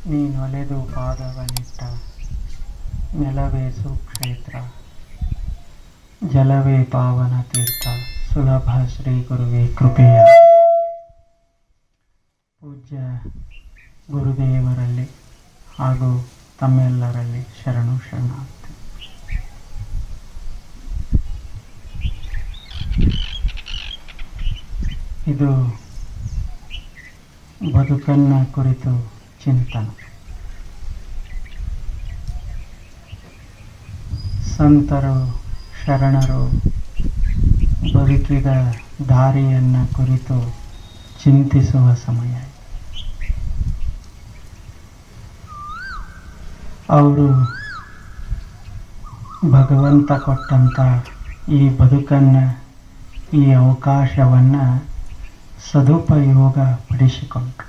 ನೀನೊಲೆದು ಪಾದವನ್ನಿಟ್ಟ ನೆಲವೇ ಸುಕ್ಷೇತ್ರ ಜಲವೇ ಪಾವನ ತೀರ್ಥ ಸುಲಭ ಶ್ರೀ ಗುರುವೇ ಕೃಪೆಯ ಪೂಜ್ಯ ಗುರುದೇವರಲ್ಲಿ ಹಾಗೂ ತಮ್ಮೆಲ್ಲರಲ್ಲಿ ಶರಣು ಶರಣಾರ್ಥಿ ಇದು ಬದುಕನ್ನ ಕುರಿತು ಚಿಂತನ ಸಂತರು ಶರಣರು ಬದುಕಿದ ದಾರಿಯನ್ನ ಕುರಿತು ಚಿಂತಿಸುವ ಸಮಯ ಅವರು ಭಗವಂತ ಕೊಟ್ಟಂತ ಈ ಬದುಕನ್ನ ಈ ಅವಕಾಶವನ್ನ ಸದುಪಯೋಗ ಪಡಿಸಿಕೊಂಡ್ರು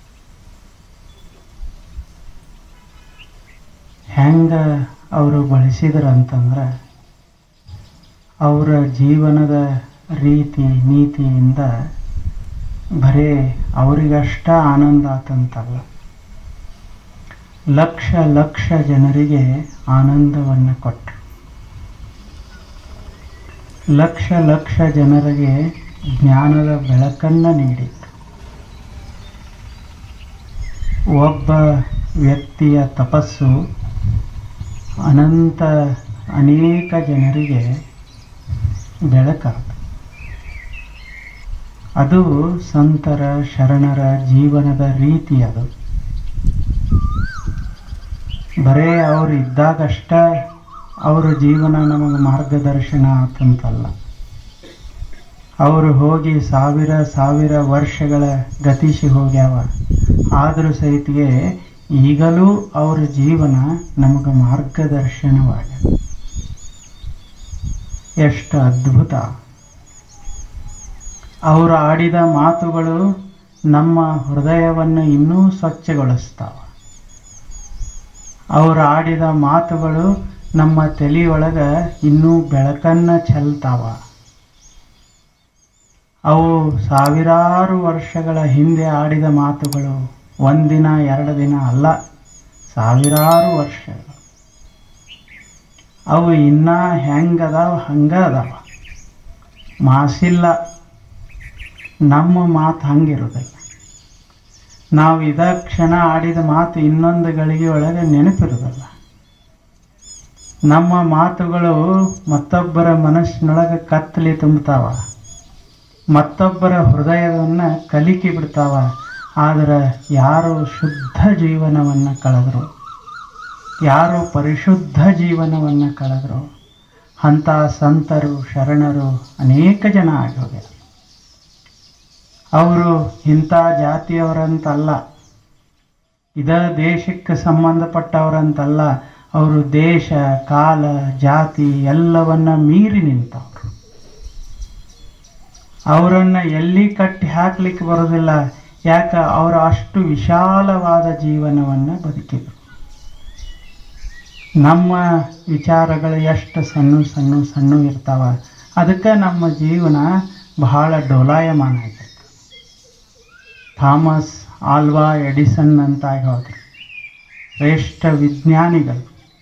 ಹೆಂಗ ಅವರು ಬಳಸಿದ್ರು ಅಂತಂದ್ರೆ ಅವರ ಜೀವನದ ರೀತಿ ನೀತಿಯಿಂದ ಬರೇ ಅವರಿಗಷ್ಟ ಆನಂದ ಆತಂತಲ್ಲ ಲಕ್ಷ ಲಕ್ಷ ಜನರಿಗೆ ಆನಂದವನ್ನು ಕೊಟ್ಟರು ಲಕ್ಷ ಲಕ್ಷ ಜನರಿಗೆ ಜ್ಞಾನದ ಬೆಳಕನ್ನು ನೀಡಿತು ಒಬ್ಬ ವ್ಯಕ್ತಿಯ ತಪಸ್ಸು ಅನಂತ ಅನೇಕ ಜನರಿಗೆ ಬೆಳಕಾದ ಅದು ಸಂತರ ಶರಣರ ಜೀವನದ ರೀತಿ ಅದು ಬರೇ ಅವರು ಇದ್ದಾಗಷ್ಟ ಅವರ ಜೀವನ ನಮಗೆ ಮಾರ್ಗದರ್ಶನ ಆತಂತಲ್ಲ ಅವರು ಹೋಗಿ ಸಾವಿರ ಸಾವಿರ ವರ್ಷಗಳ ಗತಿಸಿ ಹೋಗ್ಯಾವ ಆದರೂ ಸಹಿತಿಗೆ ಈಗಲೂ ಅವರ ಜೀವನ ನಮಗೆ ಮಾರ್ಗದರ್ಶನವಾಗ್ಯದ ಎಷ್ಟು ಅದ್ಭುತ ಅವರು ಆಡಿದ ಮಾತುಗಳು ನಮ್ಮ ಹೃದಯವನ್ನು ಇನ್ನೂ ಸ್ವಚ್ಛಗೊಳಿಸ್ತಾವ ಅವರು ಆಡಿದ ಮಾತುಗಳು ನಮ್ಮ ತಲೆಯೊಳಗ ಇನ್ನೂ ಬೆಳಕನ್ನ ಚೆಲ್ತಾವ ಅವು ಸಾವಿರಾರು ವರ್ಷಗಳ ಹಿಂದೆ ಆಡಿದ ಮಾತುಗಳು ಒಂದಿನ ಎರಡು ದಿನ ಅಲ್ಲ ಸಾವಿರಾರು ವರ್ಷಗಳು ಅವು ಇನ್ನ ಹೆಂಗದಾವ ಹಂಗ ಅದಾವ ಮಾಸಿಲ್ಲ ನಮ್ಮ ಮಾತು ಹಂಗಿರೋದಿಲ್ಲ ನಾವು ಇದ ಕ್ಷಣ ಆಡಿದ ಮಾತು ಇನ್ನೊಂದು ಗಳಿಗೆ ಒಳಗೆ ನೆನಪಿರೋದಿಲ್ಲ ನಮ್ಮ ಮಾತುಗಳು ಮತ್ತೊಬ್ಬರ ಮನಸ್ಸಿನೊಳಗೆ ಕತ್ತಲಿ ತುಂಬುತ್ತಾವ ಮತ್ತೊಬ್ಬರ ಹೃದಯವನ್ನು ಕಲಿಕೆ ಬಿಡ್ತಾವ ಆದರೆ ಯಾರು ಶುದ್ಧ ಜೀವನವನ್ನು ಕಳೆದ್ರು ಯಾರು ಪರಿಶುದ್ಧ ಜೀವನವನ್ನು ಕಳೆದ್ರು ಅಂಥ ಸಂತರು ಶರಣರು ಅನೇಕ ಜನ ಆಗಿ ಹೋಗ್ಯಾರ ಅವರು ಇಂಥ ಜಾತಿಯವರಂತಲ್ಲ ಇದ ದೇಶಕ್ಕೆ ಸಂಬಂಧಪಟ್ಟವರಂತಲ್ಲ ಅವರು ದೇಶ ಕಾಲ ಜಾತಿ ಎಲ್ಲವನ್ನ ಮೀರಿ ನಿಂತವರು ಅವರನ್ನ ಎಲ್ಲಿ ಕಟ್ಟಿ ಹಾಕ್ಲಿಕ್ಕೆ ಬರೋದಿಲ್ಲ ಯಾಕ ಅವರು ಅಷ್ಟು ವಿಶಾಲವಾದ ಜೀವನವನ್ನು ಬದುಕಿದರು ನಮ್ಮ ವಿಚಾರಗಳು ಎಷ್ಟು ಸಣ್ಣ ಸಣ್ಣ ಸಣ್ಣ ಇರ್ತಾವ ಅದಕ್ಕೆ ನಮ್ಮ ಜೀವನ ಬಹಳ ಡೋಲಾಯಮಾನ ಆಗಿರ್ತದೆ ಥಾಮಸ್ ಆಲ್ವಾ ಎಡಿಸನ್ ಅಂತ ಹೋದ್ರು ಶ್ರೇಷ್ಠ ವಿಜ್ಞಾನಿಗಳು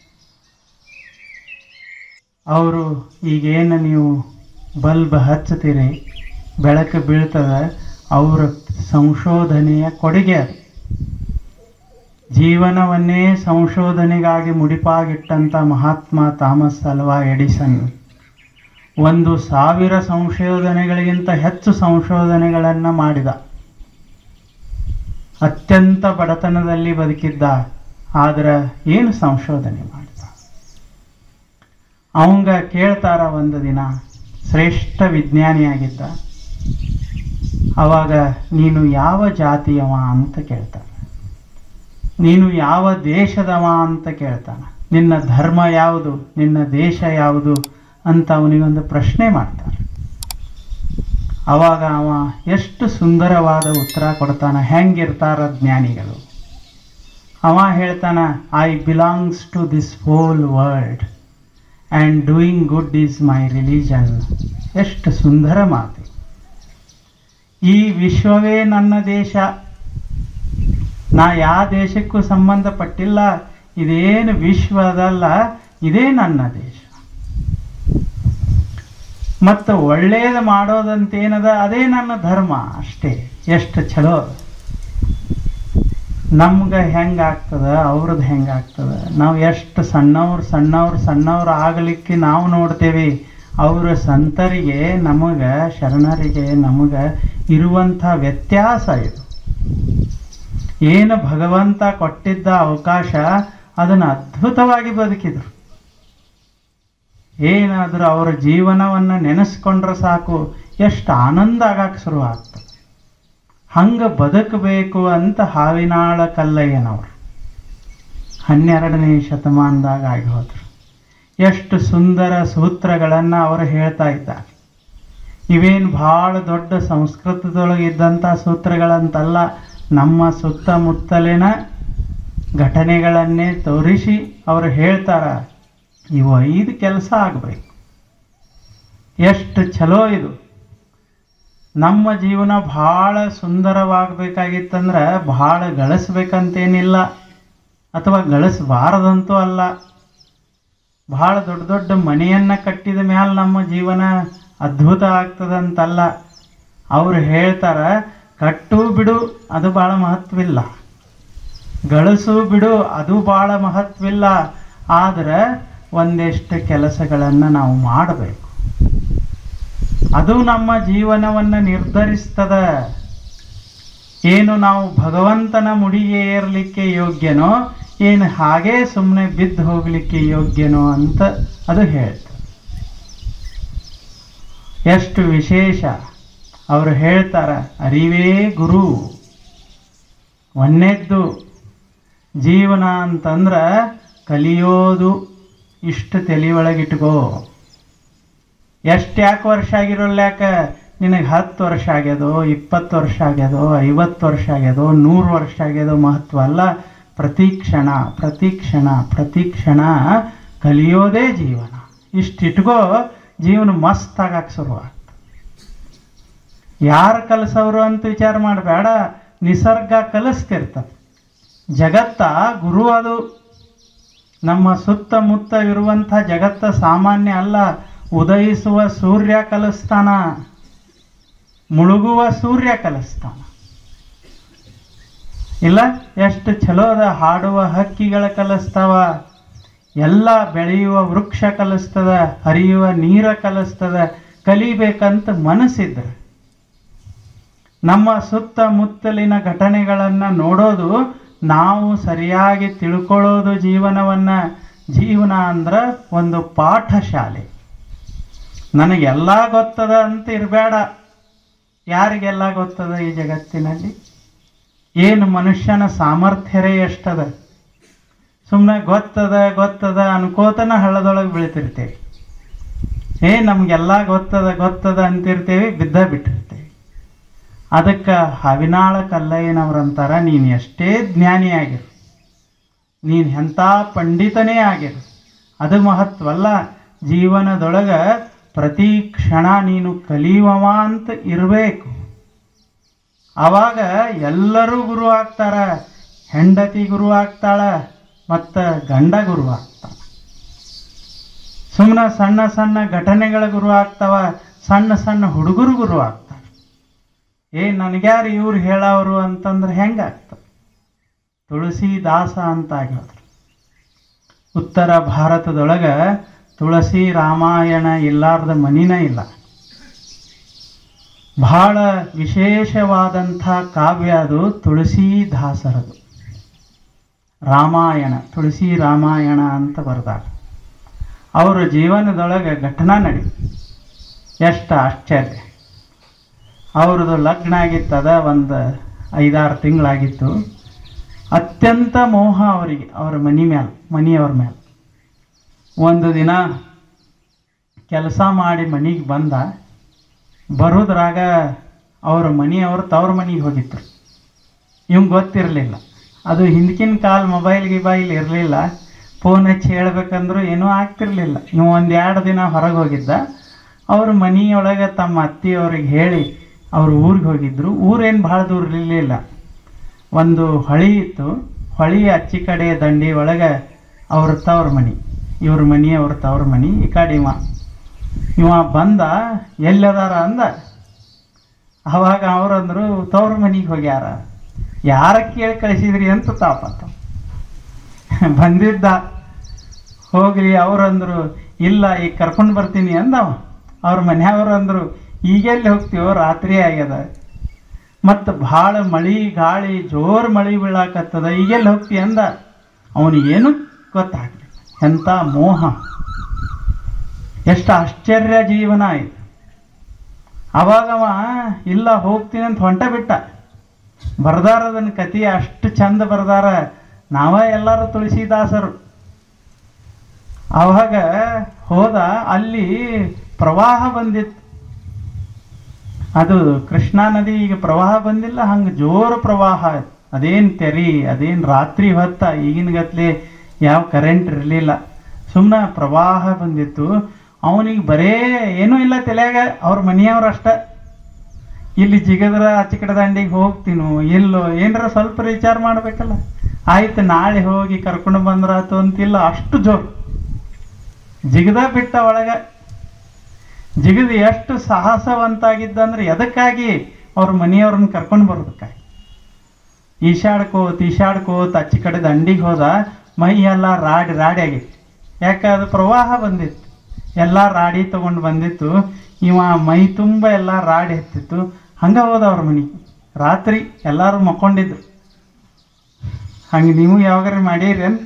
ಅವರು ಈಗೇನು ನೀವು ಬಲ್ಬ್ ಹಚ್ತೀರಿ ಬೆಳಕು ಬೀಳ್ತದೆ ಅವರ ಸಂಶೋಧನೆಯ ಕೊಡುಗೆ ಅದು ಜೀವನವನ್ನೇ ಸಂಶೋಧನೆಗಾಗಿ ಮುಡಿಪಾಗಿಟ್ಟಂಥ ಮಹಾತ್ಮ ಥಾಮಸ್ ಅಲ್ವಾ ಎಡಿಸನ್ ಒಂದು ಸಾವಿರ ಸಂಶೋಧನೆಗಳಿಗಿಂತ ಹೆಚ್ಚು ಸಂಶೋಧನೆಗಳನ್ನು ಮಾಡಿದ ಅತ್ಯಂತ ಬಡತನದಲ್ಲಿ ಬದುಕಿದ್ದ ಆದ್ರೆ ಏನು ಸಂಶೋಧನೆ ಮಾಡಿದ ಅವಂಗ ಕೇಳ್ತಾರ ಒಂದು ದಿನ ಶ್ರೇಷ್ಠ ವಿಜ್ಞಾನಿಯಾಗಿದ್ದ ಅವಾಗ ನೀನು ಯಾವ ಜಾತಿಯವ ಅಂತ ಕೇಳ್ತಾನೆ ನೀನು ಯಾವ ದೇಶದವ ಅಂತ ಕೇಳ್ತಾನ ನಿನ್ನ ಧರ್ಮ ಯಾವುದು ನಿನ್ನ ದೇಶ ಯಾವುದು ಅಂತ ಅವನಿಗೊಂದು ಪ್ರಶ್ನೆ ಮಾಡ್ತಾನೆ ಅವಾಗ ಅವ ಎಷ್ಟು ಸುಂದರವಾದ ಉತ್ತರ ಕೊಡ್ತಾನ ಹೆಂಗಿರ್ತಾರ ಜ್ಞಾನಿಗಳು ಅವ ಹೇಳ್ತಾನ I belongs to this whole world and doing good is my religion ಎಷ್ಟು ಸುಂದರ ಮಾತು ಈ ವಿಶ್ವವೇ ನನ್ನ ದೇಶ ನಾ ಯಾವ ದೇಶಕ್ಕೂ ಸಂಬಂಧಪಟ್ಟಿಲ್ಲ ಇದೇನು ವಿಶ್ವದಲ್ಲ ಇದೇ ನನ್ನ ದೇಶ ಮತ್ತು ಒಳ್ಳೇದು ಮಾಡೋದಂತೇನದ ಅದೇ ನನ್ನ ಧರ್ಮ ಅಷ್ಟೇ ಎಷ್ಟು ಚಲೋ ಅದ. ನಮ್ಗೆ ಹೆಂಗಾಗ್ತದ ಅವ್ರದ್ದು ಹೆಂಗಾಗ್ತದ ನಾವು ಎಷ್ಟು ಸಣ್ಣವ್ರು ಸಣ್ಣವ್ರು ಸಣ್ಣವ್ರು ಆಗಲಿಕ್ಕೆ ನಾವು ನೋಡ್ತೇವೆ ಅವರ ಸಂತರಿಗೆ ನಮಗೆ ಶರಣರಿಗೆ ನಮಗೆ ಇರುವಂಥ ವ್ಯತ್ಯಾಸ ಇದು ಏನು ಭಗವಂತ ಕೊಟ್ಟಿದ್ದ ಅವಕಾಶ ಅದನ್ನು ಅದ್ಭುತವಾಗಿ ಬದುಕಿದ್ರು ಏನಾದರೂ ಅವರ ಜೀವನವನ್ನು ನೆನೆಸ್ಕೊಂಡ್ರೆ ಸಾಕು ಎಷ್ಟು ಆನಂದ ಆಗಕ್ಕೆ ಶುರು ಆಗ್ತದೆ ಹಂಗೆ ಬದುಕಬೇಕು ಅಂತ ಹಾವಿನಾಳ ಕಲ್ಲಯ್ಯನವರು ಹನ್ನೆರಡನೇ ಶತಮಾನದಾಗ ಆಗಿ ಹೋದರು ಎಷ್ಟು ಸುಂದರ ಸೂತ್ರಗಳನ್ನು ಅವರು ಹೇಳ್ತಾ ಇದ್ದಾರೆ ಇವೇನು ಭಾಳ ದೊಡ್ಡ ಸಂಸ್ಕೃತದೊಳಗೆ ಇದ್ದಂಥ ಸೂತ್ರಗಳಂತಲ್ಲ ನಮ್ಮ ಸುತ್ತಮುತ್ತಲಿನ ಘಟನೆಗಳನ್ನೇ ತೋರಿಸಿ ಅವರು ಹೇಳ್ತಾರ ಇವು ಐದು ಕೆಲಸ ಆಗಬೇಕು ಎಷ್ಟು ಚಲೋ ಇದು ನಮ್ಮ ಜೀವನ ಭಾಳ ಸುಂದರವಾಗಬೇಕಾಗಿತ್ತಂದ್ರೆ ಭಾಳ ಗಳಿಸ್ಬೇಕಂತೇನಿಲ್ಲ ಅಥವಾ ಗಳಿಸಬಾರದಂತೂ ಅಲ್ಲ ಭಾಳ ದೊಡ್ಡ ದೊಡ್ಡ ಮನೆಯನ್ನು ಕಟ್ಟಿದ ಮ್ಯಾಲ ನಮ್ಮ ಜೀವನ ಅದ್ಭುತ ಆಗ್ತದಂತಲ್ಲ ಅವ್ರು ಹೇಳ್ತಾರ ಕಟ್ಟು ಬಿಡು ಅದು ಭಾಳ ಮಹತ್ವಿಲ್ಲ ಗಳಿಸು ಬಿಡು ಅದು ಭಾಳ ಮಹತ್ವಿಲ್ಲ ಆದ್ರೆ ಒಂದೆಷ್ಟು ಕೆಲಸಗಳನ್ನು ನಾವು ಮಾಡಬೇಕು ಅದು ನಮ್ಮ ಜೀವನವನ್ನು ನಿರ್ಧರಿಸ್ತದ ಏನು ನಾವು ಭಗವಂತನ ಮುಡಿಗೆ ಏರಲಿಕ್ಕೆ ಯೋಗ್ಯನೋ ಏನು ಹಾಗೇ ಸುಮ್ಮನೆ ಬಿದ್ದು ಹೋಗಲಿಕ್ಕೆ ಯೋಗ್ಯನೋ ಅಂತ ಅದು ಹೇಳ್ತದೆ ಎಷ್ಟು ವಿಶೇಷ ಅವರು ಹೇಳ್ತಾರ ಅರಿವೇ ಗುರು ಒಂದನೇದ್ದು ಜೀವನ ಅಂತಂದ್ರೆ ಕಲಿಯೋದು ಇಷ್ಟು ತಲೆ ಒಳಗಿಟ್ಕೋ ಎಷ್ಟು ಯಾಕೆ ವರ್ಷ ಆಗಿರೋಲ್ಲ ಯಾಕೆ ನಿನಗೆ ಹತ್ತು ವರ್ಷ ಆಗ್ಯದೋ ಇಪ್ಪತ್ತು ವರ್ಷ ಆಗ್ಯದೋ ಐವತ್ತು ವರ್ಷ ಆಗ್ಯದೋ ನೂರು ವರ್ಷ ಆಗ್ಯದೋ ಮಹತ್ವ ಅಲ್ಲ ಪ್ರತಿ ಕ್ಷಣ ಪ್ರತಿ ಕ್ಷಣ ಪ್ರತಿ ಕ್ಷಣ ಕಲಿಯೋದೇ ಜೀವನ ಇಷ್ಟಿಟ್ಕೋ ಜೀವನ ಮಸ್ತ್ ಆಗಕ್ಕೆ ಶುರುವಾಗ್ತದೆ ಯಾರು ಕಲಿಸೋರು ಅಂತ ವಿಚಾರ ಮಾಡಬೇಡ ನಿಸರ್ಗ ಕಲಿಸ್ತಿರ್ತದೆ ಜಗತ್ತ ಗುರು ಅದು ನಮ್ಮ ಸುತ್ತಮುತ್ತ ಇರುವಂಥ ಜಗತ್ತ ಸಾಮಾನ್ಯ ಅಲ್ಲ ಉದಯಿಸುವ ಸೂರ್ಯ ಕಲಿಸ್ತಾನ ಮುಳುಗುವ ಸೂರ್ಯ ಕಲಿಸ್ತಾನ ಇಲ್ಲ ಎಷ್ಟು ಚಲೋ ಅದ ಹಾಡುವ ಹಕ್ಕಿಗಳ ಕಲಿಸ್ತಾವ ಎಲ್ಲ ಬೆಳೆಯುವ ವೃಕ್ಷ ಕಲಿಸ್ತದ ಹರಿಯುವ ನೀರ ಕಲಿಸ್ತದ ಕಲಿಬೇಕಂತ ಮನಸ್ಸಿದ್ರೆ ನಮ್ಮ ಸುತ್ತಮುತ್ತಲಿನ ಘಟನೆಗಳನ್ನು ನೋಡೋದು ನಾವು ಸರಿಯಾಗಿ ತಿಳ್ಕೊಳ್ಳೋದು ಜೀವನವನ್ನು ಜೀವನ ಅಂದ್ರೆ ಒಂದು ಪಾಠಶಾಲೆ ನನಗೆಲ್ಲ ಗೊತ್ತದ ಅಂತ ಇರಬೇಡ ಯಾರಿಗೆಲ್ಲ ಗೊತ್ತದ ಈ ಜಗತ್ತಿನಲ್ಲಿ ಏನು ಮನುಷ್ಯನ ಸಾಮರ್ಥ್ಯರೇ ಎಷ್ಟದ ಸುಮ್ಮನೆ ಗೊತ್ತದ ಗೊತ್ತದ ಅನ್ಕೋತನ ಹಳ್ಳದೊಳಗೆ ಬೀಳ್ತಿರ್ತೇವೆ ಏ ನಮಗೆಲ್ಲ ಗೊತ್ತದ ಗೊತ್ತದ ಅಂತಿರ್ತೇವೆ ಬಿದ್ದ ಬಿಟ್ಟಿರ್ತೇವೆ ಅದಕ್ಕೆ ಹವಿನಾಳ ಕಲ್ಲಯ್ಯನವ್ರಂತಾರ ನೀನು ಎಷ್ಟೇ ಜ್ಞಾನಿ ಆಗಿರು ನೀನು ಎಂಥ ಪಂಡಿತನೇ ಆಗಿರು ಅದು ಮಹತ್ವಲ್ಲ ಜೀವನದೊಳಗೆ ಪ್ರತಿ ಕ್ಷಣ ನೀನು ಕಲಿಯುವವ ಅಂತ ಇರಬೇಕು ಆವಾಗ ಎಲ್ಲರೂ ಗುರು ಆಗ್ತಾರ ಹೆಂಡತಿ ಗುರು ಆಗ್ತಾಳ ಮತ್ತು ಗಂಡ ಗುರು ಆಗ್ತಾನ ಸುಮ್ಮನೆ ಸಣ್ಣ ಸಣ್ಣ ಘಟನೆಗಳ ಗುರು ಆಗ್ತಾವ ಸಣ್ಣ ಸಣ್ಣ ಹುಡುಗರು ಗುರು ಆಗ್ತಾರೆ ಏ ನನಗ್ಯಾರು ಇವ್ರು ಹೇಳೋರು ಅಂತಂದ್ರೆ ಹೆಂಗಾಗ್ತದೆ ತುಳಸಿ ದಾಸ ಅಂತ ಆಗಿದ್ರು ಉತ್ತರ ಭಾರತದೊಳಗೆ ತುಳಸಿ ರಾಮಾಯಣ ಇಲ್ಲಾರ್ದ ಮನಿನ ಇಲ್ಲ ಬಹಳ ವಿಶೇಷವಾದಂಥ ಕಾವ್ಯ ಅದು ತುಳಸಿ ದಾಸರದು ರಾಮಾಯಣ ತುಳಸಿ ರಾಮಾಯಣ ಅಂತ ಬರ್ದಾರ ಅವರ ಜೀವನದೊಳಗೆ ಘಟನಾ ನಡಿ ಎಷ್ಟು ಆಶ್ಚರ್ಯ ಅವ್ರದ್ದು ಲಗ್ನ ಆಗಿತ್ತದ ಒಂದು ಐದಾರು ತಿಂಗಳಾಗಿತ್ತು ಅತ್ಯಂತ ಮೋಹ ಅವರಿಗೆ ಅವರ ಮನೆ ಮ್ಯಾಲೆ ಮನೆಯವ್ರ ಮೇಲೆ ಒಂದು ದಿನ ಕೆಲಸ ಮಾಡಿ ಮನೆಗೆ ಬಂದ ಬರೋದ್ರಾಗ ಅವ್ರ ಮನೆಯವರು ತವ್ರ ಮನೆಗೆ ಹೋಗಿದ್ರು ಇವಂಗೆ ಗೊತ್ತಿರಲಿಲ್ಲ ಅದು ಹಿಂದಕಿನ ಕಾಲ ಮೊಬೈಲ್ ಗಿಬೈಲ್ ಇರಲಿಲ್ಲ ಫೋನ್ ಹಚ್ಚಿ ಹೇಳ್ಬೇಕಂದ್ರೂ ಏನೂ ಆಗ್ತಿರ್ಲಿಲ್ಲ ಇವ ಒಂದು ಎರಡು ದಿನ ಹೊರಗೆ ಹೋಗಿದ್ದ ಅವ್ರ ಮನೆಯೊಳಗೆ ತಮ್ಮ ಅತ್ತೆಯವ್ರಿಗೆ ಹೇಳಿ ಅವ್ರ ಊರಿಗೆ ಹೋಗಿದ್ರು ಊರೇನು ಭಾಳ ದೂರ ಇರಲಿಲ್ಲ ಒಂದು ಹೊಳಿ ಇತ್ತು ಹೊಳಿ ಅಚ್ಚಿ ಕಡೆ ದಂಡಿ ಒಳಗೆ ಅವ್ರ ತವ್ರ ಮನಿ ಇವ್ರ ಮನಿ ಅವ್ರ ತವ್ರ ಮನಿ ಈ ಕಡೆ ಇವ ಇವ ಬಂದ ಎಲ್ಲದಾರ ಅಂದ ಅವಾಗ ಅವ್ರಂದ್ರು ತವ್ರ ಮನಿಗೆ ಹೋಗ್ಯಾರ ಯಾರ ಕೇಳಿ ಕಳಿಸಿದ್ರಿ ಅಂತ ತಾಪತ್ತ ಬಂದಿದ್ದ ಹೋಗ್ಲಿ ಅವ್ರಂದ್ರು ಇಲ್ಲ ಈಗ ಕರ್ಕೊಂಡು ಬರ್ತೀನಿ ಅಂದವ ಅವ್ರ ಮನೆಯವ್ರು ಅಂದ್ರು ಈಗೆಲ್ಲಿ ಹೋಗ್ತೀವೋ ರಾತ್ರಿ ಆಗ್ಯದ ಮತ್ತು ಭಾಳ ಮಳಿ ಗಾಳಿ ಜೋರು ಮಳಿ ಬೀಳಾಕತ್ತದ ಈಗೆಲ್ಲಿ ಹೋಗ್ತಿ ಅಂದ ಅವನಿಗೇನು ಗೊತ್ತಾಗ್ಲಿಲ್ಲ ಎಂಥ ಮೋಹ ಎಷ್ಟು ಆಶ್ಚರ್ಯ ಜೀವನ ಆಯ್ತು ಅವಾಗವ ಇಲ್ಲ ಹೋಗ್ತೀನಿ ಅಂತ ಹೊಂಟ ಬಿಟ್ಟ ಬರ್ದಾರ ಅದನ್ನ ಕತಿ ಅಷ್ಟು ಚಂದ ಬರ್ದಾರ ನಾವ ಎಲ್ಲರೂ ತುಳಸಿದಾಸರು ಅವಾಗ ಹೋದ ಅಲ್ಲಿ ಪ್ರವಾಹ ಬಂದಿತ್ತು ಅದು ಕೃಷ್ಣಾ ನದಿ ಈಗ ಪ್ರವಾಹ ಬಂದಿಲ್ಲ ಹಂಗೆ ಜೋರು ಪ್ರವಾಹ ಅದೇನು ತೆರಿ ಅದೇನು ರಾತ್ರಿ ಹೊತ್ತ ಈಗಿನ ಗತ್ಲೆ ಯಾವ ಕರೆಂಟ್ ಇರಲಿಲ್ಲ ಸುಮ್ಮನೆ ಪ್ರವಾಹ ಬಂದಿತ್ತು ಅವನಿಗೆ ಬರೇ ಏನೂ ಇಲ್ಲ ತಲೆಯಾಗ ಅವ್ರ ಮನೆಯವ್ರು ಅಷ್ಟ ಇಲ್ಲಿ ಜಿಗದ್ರ ಆಚೆ ಕಡೆ ದಂಡಿಗೆ ಹೋಗ್ತೀನೋ ಎಲ್ಲೋ ಏನಾರ ಸ್ವಲ್ಪ ವಿಚಾರ ಮಾಡ್ಬೇಕಲ್ಲ ಆಯ್ತು ನಾಳೆ ಹೋಗಿ ಕರ್ಕೊಂಡು ಬಂದ್ರಾತು ಅಂತಿಲ್ಲ ಅಷ್ಟು ಜೋರು ಜಿಗದ ಬಿಟ್ಟ ಒಳಗ ಜಿಗದ ಎಷ್ಟು ಸಾಹಸವಂತಾಗಿದ್ದ ಅಂದ್ರೆ ಎದಕ್ಕಾಗಿ ಅವ್ರ ಮನೆಯವ್ರನ್ನ ಕರ್ಕೊಂಡು ಬರೋದಕ್ಕಾಗಿ ಈಶಾಡ್ಕೋತ್ ಈಶಾಡ್ಕೋತ್ ಅಚ್ಚಿ ಕಡೆ ದಂಡಿಗೆ ಹೋದ ಮೈ ಎಲ್ಲ ರಾಡಿ ರಾಡಿ ಆಗಿತ್ತು ಯಾಕೆ ಅದು ಪ್ರವಾಹ ಬಂದಿತ್ತು ಎಲ್ಲ ರಾಡಿ ತಗೊಂಡು ಬಂದಿತ್ತು ಇವ ಮೈ ತುಂಬ ಎಲ್ಲ ರಾಡಿ ಹತ್ತಿತ್ತು ಹಂಗ ಹೋದ ಅವ್ರ ಮನೆಗೆ ರಾತ್ರಿ ಎಲ್ಲರೂ ಮಕ್ಕೊಂಡಿದ್ರು ಹಂಗೆ ನೀವು ಯಾವಾಗಾರ ಮಾಡೀರೇನು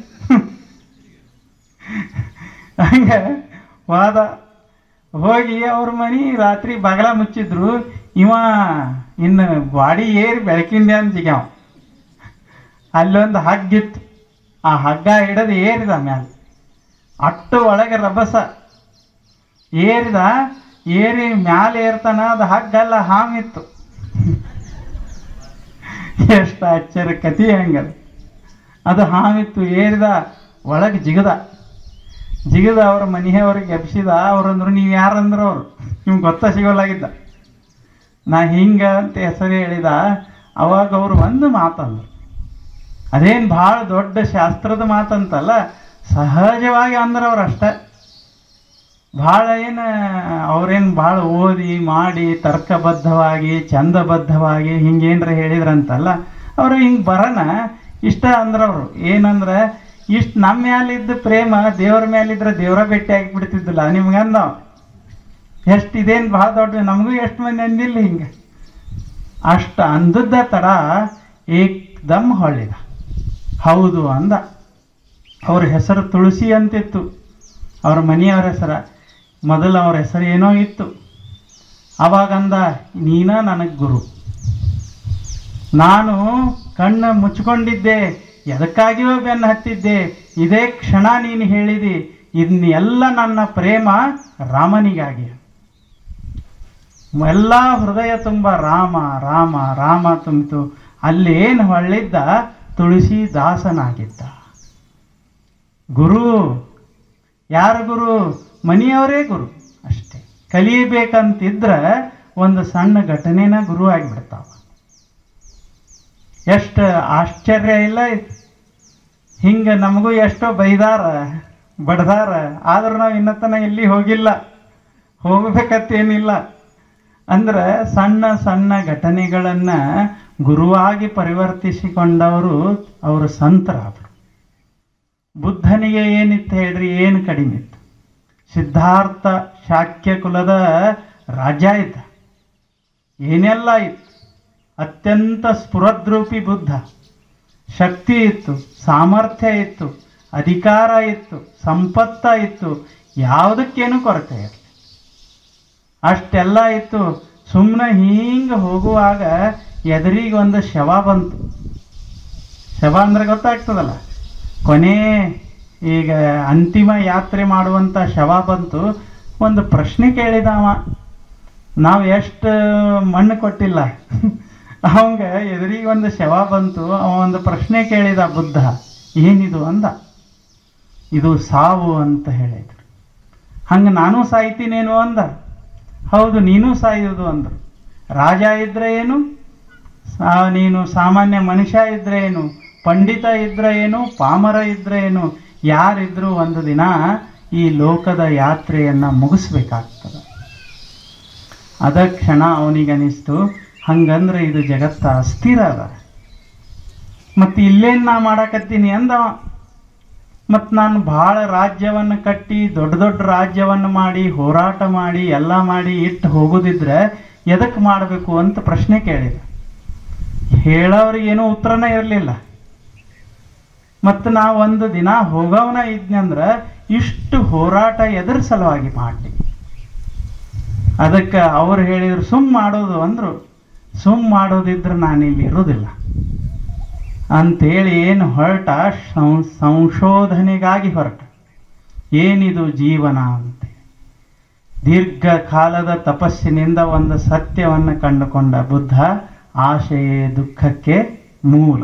ಹಂಗ ವಾದ ಹೋಗಿ ಅವ್ರ ಮನೆ ರಾತ್ರಿ ಬಾಗಲ ಮುಚ್ಚಿದ್ರು ಇವ ಇನ್ನು ಬಾಡಿ ಏರಿ ಬೆಳಕಿಂದೆ ಅಂತ ಜಿಗ್ಯಾವ ಅಲ್ಲೊಂದು ಹಗ್ಗಿತ್ತು ಆ ಹಗ್ಗ ಹಿಡಿದು ಏರಿದ ಮ್ಯಾಲ ಅಟ್ಟು ಒಳಗೆ ರಭಸ ಏರಿದ ಏರಿ ಮ್ಯಾಲ ಏರ್ತಾನ ಅದು ಹಗ್ಗಲ್ಲ ಹಾಮಿತ್ತು ಎಷ್ಟು ಆಶ್ಚರ್ಯ ಕತಿ ಹಂಗದ ಅದು ಹಾಮಿತ್ತು ಏರಿದ ಒಳಗೆ ಜಿಗದ ಜಿಗದ ಅವ್ರ ಮನೆಯವ್ರಿಗೆ ಎಬ್ಸಿದ ಅವ್ರಂದ್ರು ನೀವು ಯಾರಂದ್ರು ಅವ್ರು ನಿಮ್ಗೆ ಗೊತ್ತ ಸಿಗೋಲಾಗಿದ್ದ ನಾ ಹಿಂಗ ಅಂತ ಹೆಸರು ಹೇಳಿದ ಅವಾಗ ಅವರು ಒಂದು ಮಾತಂದ್ರು ಅದೇನು ಭಾಳ ದೊಡ್ಡ ಶಾಸ್ತ್ರದ ಮಾತಂತಲ್ಲ ಸಹಜವಾಗಿ ಅಂದ್ರೆ ಅವ್ರು ಅಷ್ಟೇ ಭಾಳ ಏನು ಅವ್ರೇನು ಭಾಳ ಓದಿ ಮಾಡಿ ತರ್ಕಬದ್ಧವಾಗಿ ಚಂದಬದ್ಧವಾಗಿ ಹಿಂಗೇನ್ರ ಹೇಳಿದ್ರಂತಲ್ಲ ಅವ್ರು ಹಿಂಗೆ ಬರೋಣ ಇಷ್ಟ ಅಂದ್ರವ್ರು ಏನಂದ್ರೆ ಇಷ್ಟು ನಮ್ಮ ಮ್ಯಾಲಿದ್ದ ಪ್ರೇಮ ದೇವ್ರ ಮೇಲಿದ್ರೆ ದೇವ್ರ ಭೇಟಿ ಆಗಿಬಿಡ್ತಿದ್ದಿಲ್ಲ ನಿಮ್ಗಂದ ಎಷ್ಟು ಇದೇನು ಭಾಳ ದೊಡ್ಡ ನಮಗೂ ಎಷ್ಟು ಮಂದಿ ಅಂದಿಲ್ಲ ಹಿಂಗೆ ಅಷ್ಟು ಅಂದದ್ದ ತಡ ಏಕ್ದಮ್ ಹೊಳ್ಳಿದ ಹೌದು ಅಂದ ಅವ್ರ ಹೆಸರು ತುಳಸಿ ಅಂತಿತ್ತು ಅವ್ರ ಮನೆಯವ್ರ ಹೆಸರ ಮೊದಲು ಅವ್ರ ಹೆಸರು ಏನೋ ಇತ್ತು ಅವಾಗಂದ ನೀನ ನನಗೆ ಗುರು ನಾನು ಕಣ್ಣು ಮುಚ್ಕೊಂಡಿದ್ದೆ ಎದಕ್ಕಾಗಿಯೋ ಬೆನ್ನು ಹತ್ತಿದ್ದೆ ಇದೇ ಕ್ಷಣ ನೀನು ಹೇಳಿದಿ ಇದನ್ನೆಲ್ಲ ನನ್ನ ಪ್ರೇಮ ರಾಮನಿಗಾಗಿ ಎಲ್ಲ ಹೃದಯ ತುಂಬ ರಾಮ ರಾಮ ರಾಮ ತುಂಬಿತು ಅಲ್ಲೇನು ಹೊಳ್ಳಿದ್ದ ತುಳಸಿ ದಾಸನಾಗಿದ್ದ ಗುರು ಯಾರು ಗುರು ಮನೆಯವರೇ ಗುರು ಅಷ್ಟೇ ಕಲಿಯಬೇಕಂತಿದ್ರೆ ಒಂದು ಸಣ್ಣ ಘಟನೆನ ಗುರು ಆಗಿಬಿಡ್ತಾವ ಎಷ್ಟು ಆಶ್ಚರ್ಯ ಇಲ್ಲ ಹಿಂಗೆ ನಮಗೂ ಎಷ್ಟೋ ಬೈದಾರ ಬಡ್ದಾರ ಆದ್ರೂ ನಾವು ಇನ್ನತನ ಎಲ್ಲಿ ಹೋಗಿಲ್ಲ ಹೋಗ್ಬೇಕತ್ತೇನಿಲ್ಲ ಅಂದ್ರೆ ಸಣ್ಣ ಸಣ್ಣ ಘಟನೆಗಳನ್ನ ಗುರುವಾಗಿ ಪರಿವರ್ತಿಸಿಕೊಂಡವರು ಅವರು ಸಂತರಾದರು ಬುದ್ಧನಿಗೆ ಏನಿತ್ತು ಹೇಳ್ರಿ ಏನು ಕಡಿಮೆ ಇತ್ತು ಸಿದ್ಧಾರ್ಥ ಶಾಕ್ಯ ಕುಲದ ರಾಜ್ಯ ಇದ್ದ ಏನೆಲ್ಲ ಇತ್ತು ಅತ್ಯಂತ ಸ್ಫುರದ್ರೂಪಿ ಬುದ್ಧ ಶಕ್ತಿ ಇತ್ತು ಸಾಮರ್ಥ್ಯ ಇತ್ತು ಅಧಿಕಾರ ಇತ್ತು ಸಂಪತ್ತ ಇತ್ತು ಯಾವುದಕ್ಕೇನು ಕೊರತೆ ಇರಲಿ ಅಷ್ಟೆಲ್ಲ ಇತ್ತು ಸುಮ್ಮನೆ ಹಿಂಗೆ ಹೋಗುವಾಗ ಎದುರಿಗೆ ಒಂದು ಶವ ಬಂತು ಶವ ಅಂದ್ರೆ ಗೊತ್ತಾಗ್ತದಲ್ಲ ಕೊನೆ ಈಗ ಅಂತಿಮ ಯಾತ್ರೆ ಮಾಡುವಂಥ ಶವ ಬಂತು ಒಂದು ಪ್ರಶ್ನೆ ಕೇಳಿದ ಅವ ನಾವು ಎಷ್ಟು ಮಣ್ಣು ಕೊಟ್ಟಿಲ್ಲ ಅವಂಗ ಎದುರಿಗೆ ಒಂದು ಶವ ಬಂತು ಅವ ಒಂದು ಪ್ರಶ್ನೆ ಕೇಳಿದ ಬುದ್ಧ ಏನಿದು ಅಂದ ಇದು ಸಾವು ಅಂತ ಹೇಳಿದ್ರು ಹಂಗೆ ನಾನು ಸಾಯ್ತೀನೇನು ಅಂದ ಹೌದು ನೀನು ಸಾಯೋದು ಅಂದರು ರಾಜ ಇದ್ರೆ ಏನು ಸಾ- ನೀನು ಸಾಮಾನ್ಯ ಮನುಷ್ಯ ಇದ್ರೆ ಏನು ಪಂಡಿತ ಇದ್ರೆ ಏನು ಪಾಮರ ಇದ್ರೆ ಏನು ಯಾರಿದ್ರೂ ಒಂದು ದಿನ ಈ ಲೋಕದ ಯಾತ್ರೆಯನ್ನ ಮುಗಿಸ್ಬೇಕಾಗ್ತದೆ ಅದ ಕ್ಷಣ ಅವನಿಗನಿಸ್ತು ಹಂಗಂದ್ರೆ ಇದು ಜಗತ್ತ ಅಸ್ಥಿರ ಅದ ಮತ್ತು ಇಲ್ಲೇನು ನಾ ಮಾಡಾಕತ್ತೀನಿ ಅಂದವ ಮತ್ತು ನಾನು ಭಾಳ ರಾಜ್ಯವನ್ನು ಕಟ್ಟಿ ದೊಡ್ಡ ದೊಡ್ಡ ರಾಜ್ಯವನ್ನು ಮಾಡಿ ಹೋರಾಟ ಮಾಡಿ ಎಲ್ಲ ಮಾಡಿ ಇಟ್ಟು ಹೋಗೋದಿದ್ರೆ ಎದಕ್ಕೆ ಮಾಡಬೇಕು ಅಂತ ಪ್ರಶ್ನೆ ಕೇಳಿದ ಹೇಳೋರಿಗೇನು ಉತ್ತರನೇ ಇರಲಿಲ್ಲ ಮತ್ತು ನಾ ಒಂದು ದಿನ ಹೋಗೋವನ ಇದ್ನಂದ್ರೆ ಇಷ್ಟು ಹೋರಾಟ ಎದ್ರ ಸಲುವಾಗಿ ಮಾಡಲಿ ಅದಕ್ಕೆ ಅವ್ರು ಹೇಳಿದ್ರು ಸುಮ್ ಮಾಡೋದು ಅಂದ್ರು ಸುಮ್ ಮಾಡೋದಿದ್ರೆ ನಾನು ಇಲ್ಲಿ ಇರೋದಿಲ್ಲ ಅಂತೇಳಿ ಏನು ಹೊರಟ ಸಂ- ಸಂಶೋಧನೆಗಾಗಿ ಹೊರಟ ಏನಿದು ಜೀವನ ಅಂತ ದೀರ್ಘಕಾಲದ ತಪಸ್ಸಿನಿಂದ ಒಂದು ಸತ್ಯವನ್ನು ಕಂಡುಕೊಂಡ ಬುದ್ಧ ಆಶೆಯೇ ದುಃಖಕ್ಕೆ ಮೂಲ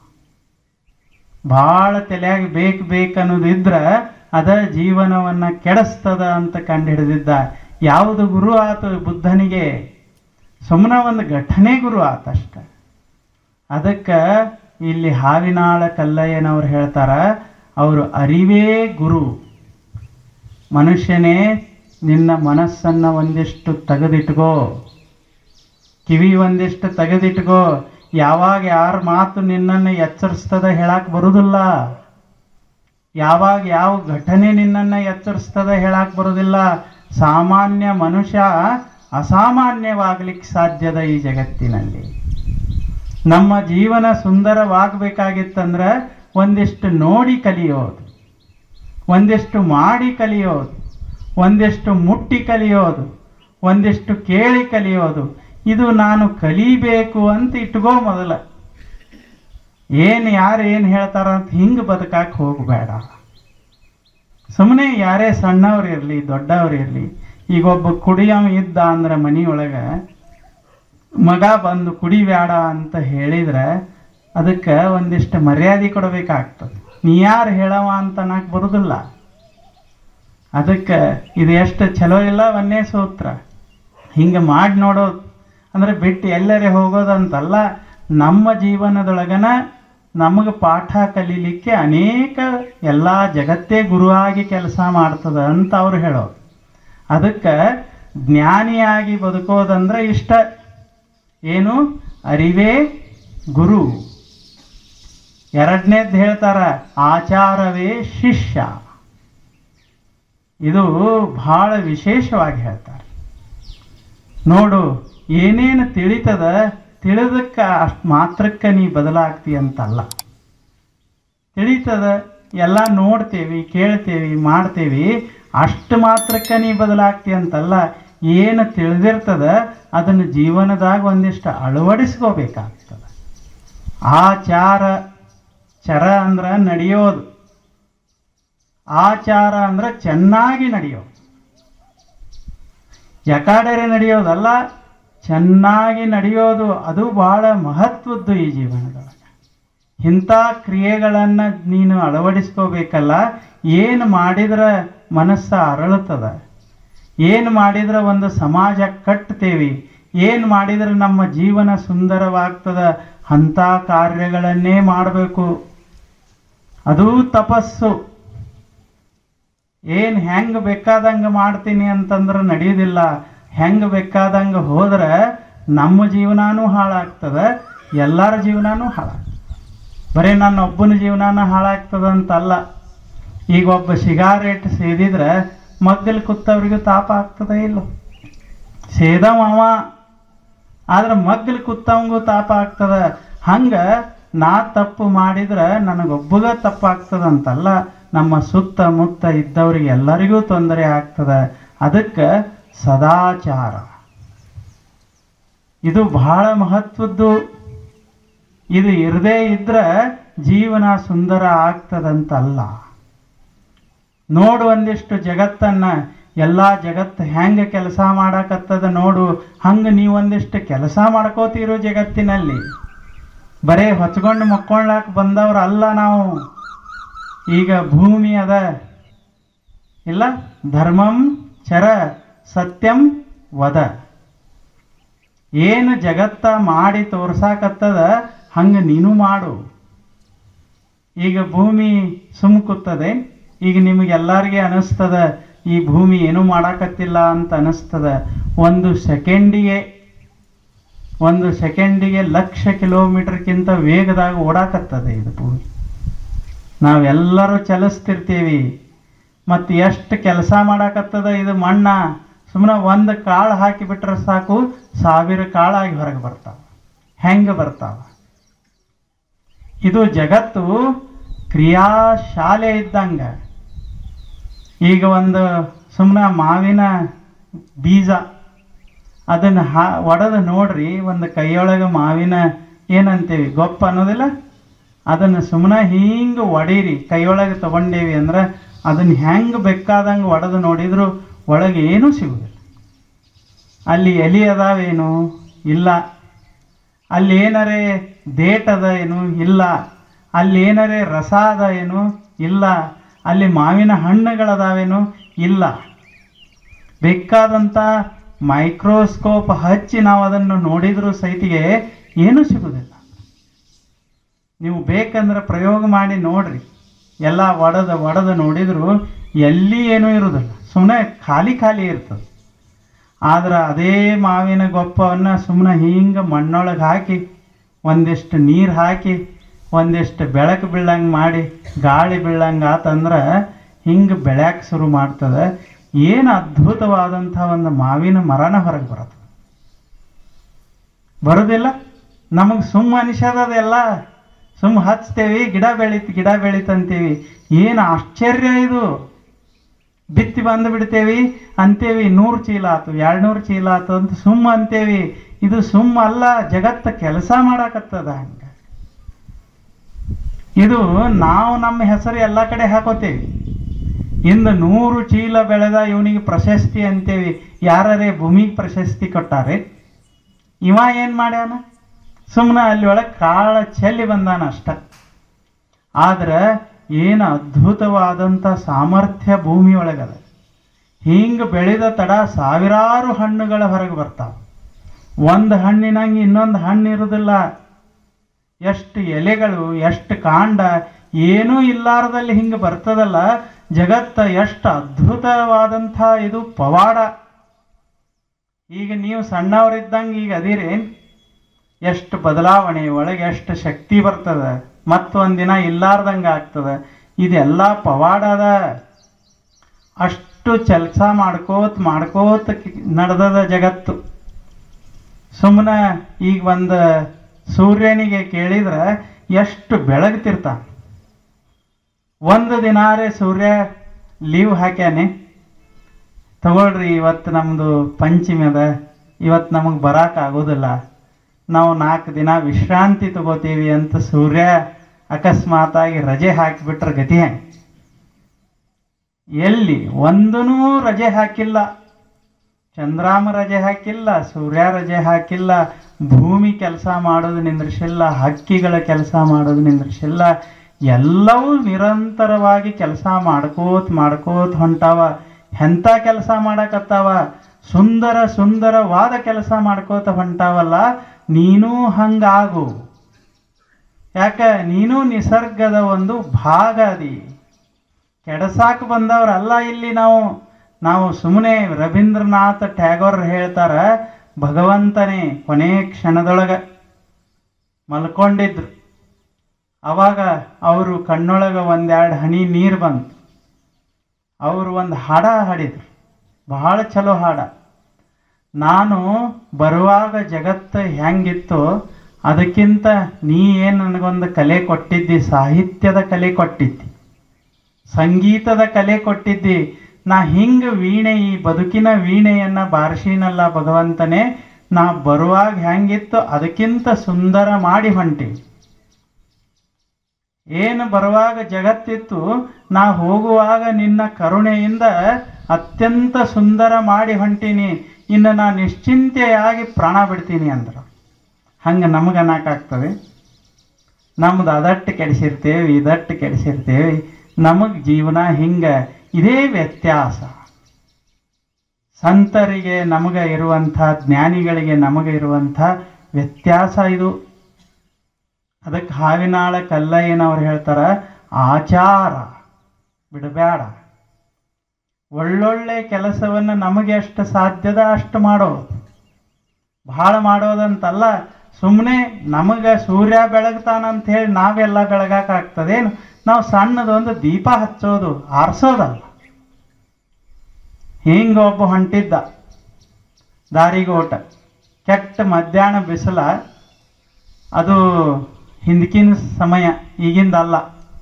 ಭಾಳ ತಲೆಯಾಗಿ ಬೇಕು ಬೇಕನ್ನೋದಿದ್ರ ಅದ ಜೀವನವನ್ನ ಕೆಡಿಸ್ತದ ಅಂತ ಕಂಡು ಹಿಡಿದಿದ್ದ ಯಾವುದು ಗುರು ಆತು ಬುದ್ಧನಿಗೆ ಸುಮ್ಮನೆ ಒಂದು ಘಟನೆ ಗುರು ಆತಷ್ಟ ಅದಕ್ಕೆ ಇಲ್ಲಿ ಹಾವಿನಾಳ ಕಲ್ಲಯ್ಯನವ್ರು ಹೇಳ್ತಾರ ಅವರು ಅರಿವೇ ಗುರು ಮನುಷ್ಯನೇ ನಿನ್ನ ಮನಸ್ಸನ್ನ ಒಂದಿಷ್ಟು ತೆಗೆದಿಟ್ಕೋ ಕಿವಿ ಒಂದಿಷ್ಟು ತೆಗೆದಿಟ್ಕೋ ಯಾವಾಗ ಯಾರ ಮಾತು ನಿನ್ನನ್ನು ಎಚ್ಚರಿಸ್ತದ ಹೇಳಕ್ ಬರುದಿಲ್ಲ ಯಾವಾಗ ಯಾವ ಘಟನೆ ನಿನ್ನನ್ನು ಎಚ್ಚರಿಸ್ತದ ಹೇಳಕ್ ಬರುದಿಲ್ಲ ಸಾಮಾನ್ಯ ಮನುಷ್ಯ ಅಸಾಮಾನ್ಯವಾಗ್ಲಿಕ್ಕೆ ಸಾಧ್ಯದ ಈ ಜಗತ್ತಿನಲ್ಲಿ ನಮ್ಮ ಜೀವನ ಸುಂದರವಾಗಬೇಕಾಗಿತ್ತಂದ್ರೆ ಒಂದಿಷ್ಟು ನೋಡಿ ಕಲಿಯೋದು ಒಂದಿಷ್ಟು ಮಾಡಿ ಕಲಿಯೋದು ಒಂದಿಷ್ಟು ಮುಟ್ಟಿ ಕಲಿಯೋದು ಒಂದಿಷ್ಟು ಕೇಳಿ ಕಲಿಯೋದು ಇದು ನಾನು ಕಲಿಬೇಕು ಅಂತ ಇಟ್ಕೋ ಮೊದಲ ಏನು ಯಾರು ಏನು ಹೇಳ್ತಾರ ಅಂತ ಹಿಂಗೆ ಬದುಕಕ್ಕೆ ಹೋಗಬೇಡ ಸುಮ್ಮನೆ ಯಾರೇ ಸಣ್ಣವ್ರು ಇರಲಿ ದೊಡ್ಡವ್ರು ಇರಲಿ ಈಗ ಒಬ್ಬ ಕುಡಿಯವ ಇದ್ದ ಅಂದ್ರೆ ಮನಿಯೊಳಗೆ ಮಗ ಬಂದು ಕುಡಿಬೇಡ ಅಂತ ಹೇಳಿದ್ರೆ ಅದಕ್ಕೆ ಒಂದಿಷ್ಟು ಮರ್ಯಾದೆ ಕೊಡಬೇಕಾಗ್ತದೆ ನೀ ಯಾರು ಹೇಳವ ಅಂತ ಅನ್ನಕ್ಕೆ ಬರುದಿಲ್ಲ ಅದಕ್ಕೆ ಇದು ಎಷ್ಟು ಚಲೋ ಇಲ್ಲ ಒಂದೇ ಸೂತ್ರ ಹಿಂಗೆ ಮಾಡಿ ನೋಡೋದು ಅಂದರೆ ಬಿಟ್ಟು ಎಲ್ಲರೇ ಹೋಗೋದಂತಲ್ಲ ನಮ್ಮ ಜೀವನದೊಳಗನ ನಮಗೆ ಪಾಠ ಕಲೀಲಿಕ್ಕೆ ಅನೇಕ ಎಲ್ಲ ಜಗತ್ತೇ ಗುರುವಾಗಿ ಕೆಲಸ ಮಾಡ್ತದ ಅಂತ ಅವ್ರು ಹೇಳೋದು ಅದಕ್ಕೆ ಜ್ಞಾನಿಯಾಗಿ ಬದುಕೋದಂದ್ರೆ ಇಷ್ಟ ಏನು ಅರಿವೇ ಗುರು ಎರಡನೇದ್ದು ಹೇಳ್ತಾರ ಆಚಾರವೇ ಶಿಷ್ಯ ಇದು ಬಹಳ ವಿಶೇಷವಾಗಿ ಹೇಳ್ತಾರೆ ನೋಡು ಏನೇನು ತಿಳಿತದ ತಿಳಿದಕ್ಕ ಅಷ್ಟು ಮಾತ್ರಕ್ಕೆ ನೀ ಬದಲಾಗ್ತಿ ಅಂತಲ್ಲ ತಿಳಿತದ ಎಲ್ಲ ನೋಡ್ತೇವಿ ಕೇಳ್ತೇವಿ ಮಾಡ್ತೇವಿ ಅಷ್ಟು ಮಾತ್ರಕ್ಕೆ ನೀ ಬದಲಾಗ್ತಿ ಅಂತಲ್ಲ ಏನು ತಿಳಿದಿರ್ತದ ಅದನ್ನು ಜೀವನದಾಗ ಒಂದಿಷ್ಟು ಅಳವಡಿಸ್ಕೋಬೇಕಾಗ್ತದೆ ಆಚಾರ ಚರ ಅಂದ್ರೆ ನಡೆಯೋದು ಆಚಾರ ಅಂದ್ರೆ ಚೆನ್ನಾಗಿ ನಡೆಯೋದು ಯಕಾಡೆರೆ ನಡೆಯೋದಲ್ಲ ಚೆನ್ನಾಗಿ ನಡೆಯೋದು ಅದು ಬಹಳ ಮಹತ್ವದ್ದು ಈ ಜೀವನದೊಳಗೆ ಇಂಥ ಕ್ರಿಯೆಗಳನ್ನು ನೀನು ಅಳವಡಿಸ್ಕೋಬೇಕಲ್ಲ ಏನು ಮಾಡಿದ್ರೆ ಮನಸ್ಸ ಅರಳುತ್ತದ ಏನು ಮಾಡಿದ್ರೆ ಒಂದು ಸಮಾಜ ಕಟ್ತೇವಿ ಏನು ಮಾಡಿದ್ರೆ ನಮ್ಮ ಜೀವನ ಸುಂದರವಾಗ್ತದ ಅಂಥ ಕಾರ್ಯಗಳನ್ನೇ ಮಾಡಬೇಕು ಅದು ತಪಸ್ಸು ಏನು ಹೆಂಗೆ ಬೇಕಾದಂಗೆ ಮಾಡ್ತೀನಿ ಅಂತಂದ್ರೆ ನಡೆಯೋದಿಲ್ಲ ಹೆಂಗೆ ಬೇಕಾದಂಗೆ ಹೋದ್ರೆ ನಮ್ಮ ಜೀವನಾನೂ ಹಾಳಾಗ್ತದೆ ಎಲ್ಲರ ಜೀವನಾನೂ ಹಾಳಾಗ್ತದೆ ಬರೀ ನನ್ನ ಒಬ್ಬನ ಜೀವನಾನ ಹಾಳಾಗ್ತದೆ ಅಂತಲ್ಲ ಈಗ ಒಬ್ಬ ಸಿಗಾರೇಟ್ ಸೇದಿದ್ರೆ ಮಗ್ಗಲ್ ಕೂತವ್ರಿಗೂ ತಾಪ ಆಗ್ತದೆ ಇಲ್ಲ ಸೇದವ ಅವ ಆದ್ರೆ ಮಗ್ಗಲ್ ಕೂತವಂಗೂ ತಾಪ ಆಗ್ತದ ಹಂಗೆ ನಾ ತಪ್ಪು ಮಾಡಿದ್ರೆ ನನಗೊಬ್ಬಗ ತಪ್ಪಾಗ್ತದಂತಲ್ಲ ನಮ್ಮ ಸುತ್ತಮುತ್ತ ಇದ್ದವ್ರಿಗೆ ಎಲ್ಲರಿಗೂ ತೊಂದರೆ ಆಗ್ತದೆ ಅದಕ್ಕೆ ಸದಾಚಾರ ಇದು ಬಹಳ ಮಹತ್ವದ್ದು ಇದು ಇರದೇ ಇದ್ರೆ ಜೀವನ ಸುಂದರ ಆಗ್ತದಂತಲ್ಲ ನೋಡು ಒಂದಿಷ್ಟು ಜಗತ್ತನ್ನ ಎಲ್ಲ ಜಗತ್ತು ಹೆಂಗೆ ಕೆಲಸ ಮಾಡಕತ್ತದ ನೋಡು ಹಂಗೆ ನೀವೊಂದಿಷ್ಟು ಕೆಲಸ ಮಾಡ್ಕೋತೀರೋ ಜಗತ್ತಿನಲ್ಲಿ ಬರೇ ಹೊಚ್ಕೊಂಡು ಮಕ್ಕೊಳ್ಳಾಕ ಬಂದವ್ರು ಅಲ್ಲ ನಾವು ಈಗ ಭೂಮಿ ಅದ ಇಲ್ಲ ಧರ್ಮಂ ಚರ ಸತ್ಯಂ ವದ ಏನು ಜಗತ್ತ ಮಾಡಿ ತೋರ್ಸಾಕತ್ತದ ಹಂಗೆ ನೀನು ಮಾಡು ಈಗ ಭೂಮಿ ಸುಮ್ ಕೂತದೆ ಈಗ ನಿಮಗೆಲ್ಲರಿಗೆ ಅನಿಸ್ತದ ಈ ಭೂಮಿ ಏನು ಮಾಡಾಕತ್ತಿಲ್ಲ ಅಂತ ಅನಿಸ್ತದ ಒಂದು ಸೆಕೆಂಡಿಗೆ ಒಂದು ಸೆಕೆಂಡಿಗೆ ಲಕ್ಷ ಕಿಲೋಮೀಟರ್ಗಿಂತ ವೇಗದಾಗ ಓಡಾಕತ್ತದೆ ಇದು ಭೂಮಿ ನಾವೆಲ್ಲರೂ ಚಲಿಸ್ತಿರ್ತೀವಿ ಮತ್ತು ಎಷ್ಟು ಕೆಲಸ ಮಾಡಾಕತ್ತದ ಇದು ಮಣ್ಣ ಸುಮ್ಮನೆ ಒಂದು ಕಾಳು ಹಾಕಿಬಿಟ್ರೆ ಸಾಕು ಸಾವಿರ ಕಾಳಾಗಿ ಹೊರಗೆ ಬರ್ತಾವ ಹೆಂಗೆ ಬರ್ತಾವ ಇದು ಜಗತ್ತು ಕ್ರಿಯಾಶಾಲೆ ಇದ್ದಂಗ ಈಗ ಒಂದು ಸುಮ್ಮನೆ ಮಾವಿನ ಬೀಜ ಅದನ್ನು ಹಾ ಒಡೆದು ನೋಡ್ರಿ ಒಂದು ಕೈಯೊಳಗೆ ಮಾವಿನ ಏನಂತೀವಿ ಗೊಪ್ಪ ಅನ್ನೋದಿಲ್ಲ ಅದನ್ನು ಸುಮ್ಮನೆ ಹಿಂಗೆ ಒಡೀರಿ ಕೈಯೊಳಗೆ ತಗೊಂಡೇವಿ ಅಂದ್ರೆ ಅದನ್ನು ಹೆಂಗೆ ಬೇಕಾದಂಗೆ ಒಡೆದು ನೋಡಿದ್ರು ಒಳಗೆ ಏನೂ ಸಿಗುವುದಿಲ್ಲ ಅಲ್ಲಿ ಎಲಿ ಅದಾವೇನು ಇಲ್ಲ ಅಲ್ಲಿ ಏನರೇ ಡೇಟ್ ಅದ ಏನು ಇಲ್ಲ ಅಲ್ಲಿ ಏನರೇ ರಸ ಅದ ಏನು ಇಲ್ಲ ಅಲ್ಲಿ ಮಾವಿನ ಹಣ್ಣುಗಳದಾವೇನು ಇಲ್ಲ ಬೇಕಾದಂಥ ಮೈಕ್ರೋಸ್ಕೋಪ್ ಹಚ್ಚಿ ನಾವು ಅದನ್ನು ನೋಡಿದರೂ ಸಹಿತಿಗೆ ಏನೂ ಸಿಗುವುದಿಲ್ಲ ನೀವು ಬೇಕಂದ್ರೆ ಪ್ರಯೋಗ ಮಾಡಿ ನೋಡ್ರಿ ಎಲ್ಲ ಒಡೆದ ಒಡೆದು ನೋಡಿದ್ರು ಎಲ್ಲಿ ಏನೂ ಇರುವುದಿಲ್ಲ ಸುಮ್ಮನೆ ಖಾಲಿ ಖಾಲಿ ಇರ್ತದೆ ಆದ್ರೆ ಅದೇ ಮಾವಿನ ಗೊಪ್ಪವನ್ನು ಸುಮ್ಮನೆ ಹಿಂಗೆ ಮಣ್ಣೊಳಗೆ ಹಾಕಿ ಒಂದಿಷ್ಟು ನೀರು ಹಾಕಿ ಒಂದಿಷ್ಟು ಬೆಳಕು ಬೀಳಂಗೆ ಮಾಡಿ ಗಾಳಿ ಬೀಳಂಗೆ ಆತಂದ್ರೆ ಹಿಂಗೆ ಬೆಳ್ಯಾಕೆ ಶುರು ಮಾಡ್ತದೆ ಏನು ಅದ್ಭುತವಾದಂಥ ಒಂದು ಮಾವಿನ ಮರನ ಹೊರಗೆ ಬರುತ್ತೆ ಬರೋದಿಲ್ಲ ನಮಗೆ ಸುಮ್ಮ ಅನಿಸದ ಅದೆಲ್ಲ ಸುಮ್ಮ ಹಚ್ತೇವಿ ಗಿಡ ಬೆಳೀತು ಗಿಡ ಬೆಳೀತಂತೀವಿ ಏನು ಆಶ್ಚರ್ಯ ಇದು ಬಿತ್ತಿ ಬಂದು ಬಿಡ್ತೇವಿ ಅಂತೇವಿ ನೂರು ಚೀಲ ಆತು ಎರಡ್ನೂರು ಚೀಲ ಆತು ಅಂತ ಸುಮ್ಮ ಅಂತೇವಿ ಇದು ಸುಮ್ಮ ಅಲ್ಲ ಜಗತ್ತ ಕೆಲಸ ಮಾಡಾಕತ್ತದ ಹಂಗ ಇದು ನಾವು ನಮ್ಮ ಹೆಸರು ಎಲ್ಲ ಕಡೆ ಹಾಕೋತೇವಿ ಇಂದು ನೂರು ಚೀಲ ಬೆಳೆದ ಇವನಿಗೆ ಪ್ರಶಸ್ತಿ ಅಂತೇವಿ ಯಾರೇ ಭೂಮಿಗೆ ಪ್ರಶಸ್ತಿ ಕೊಟ್ಟಾರೆ ಇವ ಏನು ಮಾಡ್ಯಾನ ಸುಮ್ಮನೆ ಅಲ್ಲಿ ಒಳಗೆ ಕಾಳ ಚೆಲ್ಲಿ ಬಂದಾನ ಅಷ್ಟ ಆದ್ರೆ ಏನು ಅದ್ಭುತವಾದಂಥ ಸಾಮರ್ಥ್ಯ ಭೂಮಿ ಒಳಗದ ಹಿಂಗೆ ಬೆಳೆದ ತಡ ಸಾವಿರಾರು ಹಣ್ಣುಗಳ ಹೊರಗೆ ಬರ್ತಾವ ಒಂದು ಹಣ್ಣಿನಂಗೆ ಇನ್ನೊಂದು ಹಣ್ಣು ಇರೋದಿಲ್ಲ ಎಷ್ಟು ಎಲೆಗಳು ಎಷ್ಟು ಕಾಂಡ ಏನೂ ಇಲ್ಲಾರದಲ್ಲಿ ಹಿಂಗೆ ಬರ್ತದಲ್ಲ ಜಗತ್ತ ಎಷ್ಟು ಅದ್ಭುತವಾದಂಥ ಇದು ಪವಾಡ ಈಗ ನೀವು ಸಣ್ಣವರಿದ್ದಂಗೆ ಈಗ ಅದೀರಿ ಎಷ್ಟು ಬದಲಾವಣೆ ಒಳಗೆ ಎಷ್ಟು ಶಕ್ತಿ ಬರ್ತದೆ ಮತ್ತೊಂದಿನ ಇಲ್ಲಾರ್ದಂಗೆ ಆಗ್ತದೆ ಇದೆಲ್ಲ ಪವಾಡ ಅದ ಅಷ್ಟು ಕೆಲಸ ಮಾಡ್ಕೋತ ಮಾಡ್ಕೋತ ನಡೆದದ ಜಗತ್ತು ಸುಮ್ಮನೆ ಈಗ ಒಂದು ಸೂರ್ಯನಿಗೆ ಕೇಳಿದ್ರೆ ಎಷ್ಟು ಬೆಳಗ್ತಿರ್ತಾನೆ ಒಂದು ದಿನಾರೇ ಸೂರ್ಯ ಲೀವ್ ಹಾಕ್ಯಾನೆ ತಗೊಳ್ರಿ ಇವತ್ತು ನಮ್ಮದು ಪಂಚಮಿ ಅದ ಇವತ್ತು ನಮಗೆ ಬರಕ್ಕೆ ಆಗೋದಿಲ್ಲ ನಾವು ನಾಲ್ಕು ದಿನ ವಿಶ್ರಾಂತಿ ತಗೋತೀವಿ ಅಂತ ಸೂರ್ಯ ಅಕಸ್ಮಾತಾಗಿ ರಜೆ ಹಾಕಿಬಿಟ್ರೆ ಗತಿ ಹೆಂಗೆ ಎಲ್ಲಿ ಒಂದೂ ರಜೆ ಹಾಕಿಲ್ಲ ಚಂದ್ರಾಮ ರಜೆ ಹಾಕಿಲ್ಲ ಸೂರ್ಯ ರಜೆ ಹಾಕಿಲ್ಲ ಭೂಮಿ ಕೆಲಸ ಮಾಡೋದು ನಿಂದ್ರಿಸಿಲ್ಲ ಹಕ್ಕಿಗಳ ಕೆಲಸ ಮಾಡೋದು ನಿಂದ್ರಿಸಿಲ್ಲ ಎಲ್ಲವೂ ನಿರಂತರವಾಗಿ ಕೆಲಸ ಮಾಡ್ಕೋತ ಮಾಡ್ಕೋತ ಹೊಂಟಾವ ಎಂಥ ಕೆಲಸ ಮಾಡಕತ್ತಾವ ಸುಂದರ ಸುಂದರವಾದ ಕೆಲಸ ಮಾಡ್ಕೋತ ಹೊಂಟಾವಲ್ಲ ನೀನೂ ಹಂಗಾಗು ಯಾಕ ನೀನು ನಿಸರ್ಗದ ಒಂದು ಭಾಗ ಅದಿ ಕೆಡಸಾಕ ಬಂದವರಲ್ಲ ಇಲ್ಲಿ ನಾವು ನಾವು ಸುಮ್ಮನೆ ರವೀಂದ್ರನಾಥ್ ಟ್ಯಾಗೋರ್ ಹೇಳ್ತಾರ ಭಗವಂತನೇ ಕೊನೆ ಕ್ಷಣದೊಳಗ ಮಲ್ಕೊಂಡಿದ್ರು ಅವಾಗ ಅವರು ಕಣ್ಣೊಳಗೆ ಒಂದೆರಡು ಹನಿ ನೀರು ಬಂತು ಅವರು ಒಂದು ಹಾಡ ಹಾಡಿದ್ರು ಬಹಳ ಚಲೋ ಹಾಡ ನಾನು ಬರುವಾಗ ಜಗತ್ತು ಹೆಂಗಿತ್ತು ಅದಕ್ಕಿಂತ ನೀ ಏನು ನನಗೊಂದು ಕಲೆ ಕೊಟ್ಟಿದ್ದಿ ಸಾಹಿತ್ಯದ ಕಲೆ ಕೊಟ್ಟಿದ್ದಿ ಸಂಗೀತದ ಕಲೆ ಕೊಟ್ಟಿದ್ದಿ ನಾ ಹಿಂಗೆ ವೀಣೆ ಈ ಬದುಕಿನ ವೀಣೆಯನ್ನ ಬಾರಿಸಿನಲ್ಲ ಭಗವಂತನೇ ನಾ ಬರುವಾಗ ಹೆಂಗಿತ್ತು ಅದಕ್ಕಿಂತ ಸುಂದರ ಮಾಡಿ ಹೊಂಟಿ ಏನು ಬರುವಾಗ ಜಗತ್ತಿತ್ತು ನಾ ಹೋಗುವಾಗ ನಿನ್ನ ಕರುಣೆಯಿಂದ ಅತ್ಯಂತ ಸುಂದರ ಮಾಡಿ ಹೊಂಟೀನಿ ಇನ್ನು ನಾ ನಿಶ್ಚಿಂತೆಯಾಗಿ ಪ್ರಾಣ ಬಿಡ್ತೀನಿ ಅಂದ್ರು ಹಂಗೆ ನಮಗೆ ಅನ್ನಕ್ಕಾಗ್ತದೆ ನಮ್ದು ಅದಟ್ಟು ಕೆಡಿಸಿರ್ತೇವೆ ಇದಟ್ಟು ಕೆಡಿಸಿರ್ತೇವೆ ನಮಗೆ ಜೀವನ ಹಿಂಗೆ ಇದೇ ವ್ಯತ್ಯಾಸ ಸಂತರಿಗೆ ನಮಗೆ ಇರುವಂಥ ಜ್ಞಾನಿಗಳಿಗೆ ನಮಗೆ ಇರುವಂಥ ವ್ಯತ್ಯಾಸ ಇದು ಅದಕ್ಕೆ ಹಾವಿನಾಳ ಕಲ್ಲಯ್ಯನವ್ರು ಹೇಳ್ತಾರ ಆಚಾರ ಬಿಡಬೇಡ ಒಳ್ಳೊಳ್ಳೆ ಕೆಲಸವನ್ನು ನಮಗೆ ಎಷ್ಟು ಸಾಧ್ಯದ ಅಷ್ಟು ಮಾಡೋದು ಭಾಳ ಮಾಡೋದಂತಲ್ಲ ಸುಮ್ಮನೆ ನಮಗೆ ಸೂರ್ಯ ಬೆಳಗ್ತಾನಂತ ಹೇಳಿ ನಾವೆಲ್ಲ ಬೆಳಗಾಕಾಗ್ತದೇನು ನಾವು ಸಣ್ಣದೊಂದು ದೀಪ ಹಚ್ಚೋದು ಆರಿಸೋದಲ್ಲ ಹಿಂಗೆ ಒಬ್ಬ ಹೊಂಟಿದ್ದ ದಾರಿಗೋಟ ಕೆಟ್ಟ ಮಧ್ಯಾಹ್ನ ಬಿಸಿಲ ಅದು ಹಿಂದಕಿನ ಸಮಯ ಈಗಿಂದಲ್ಲ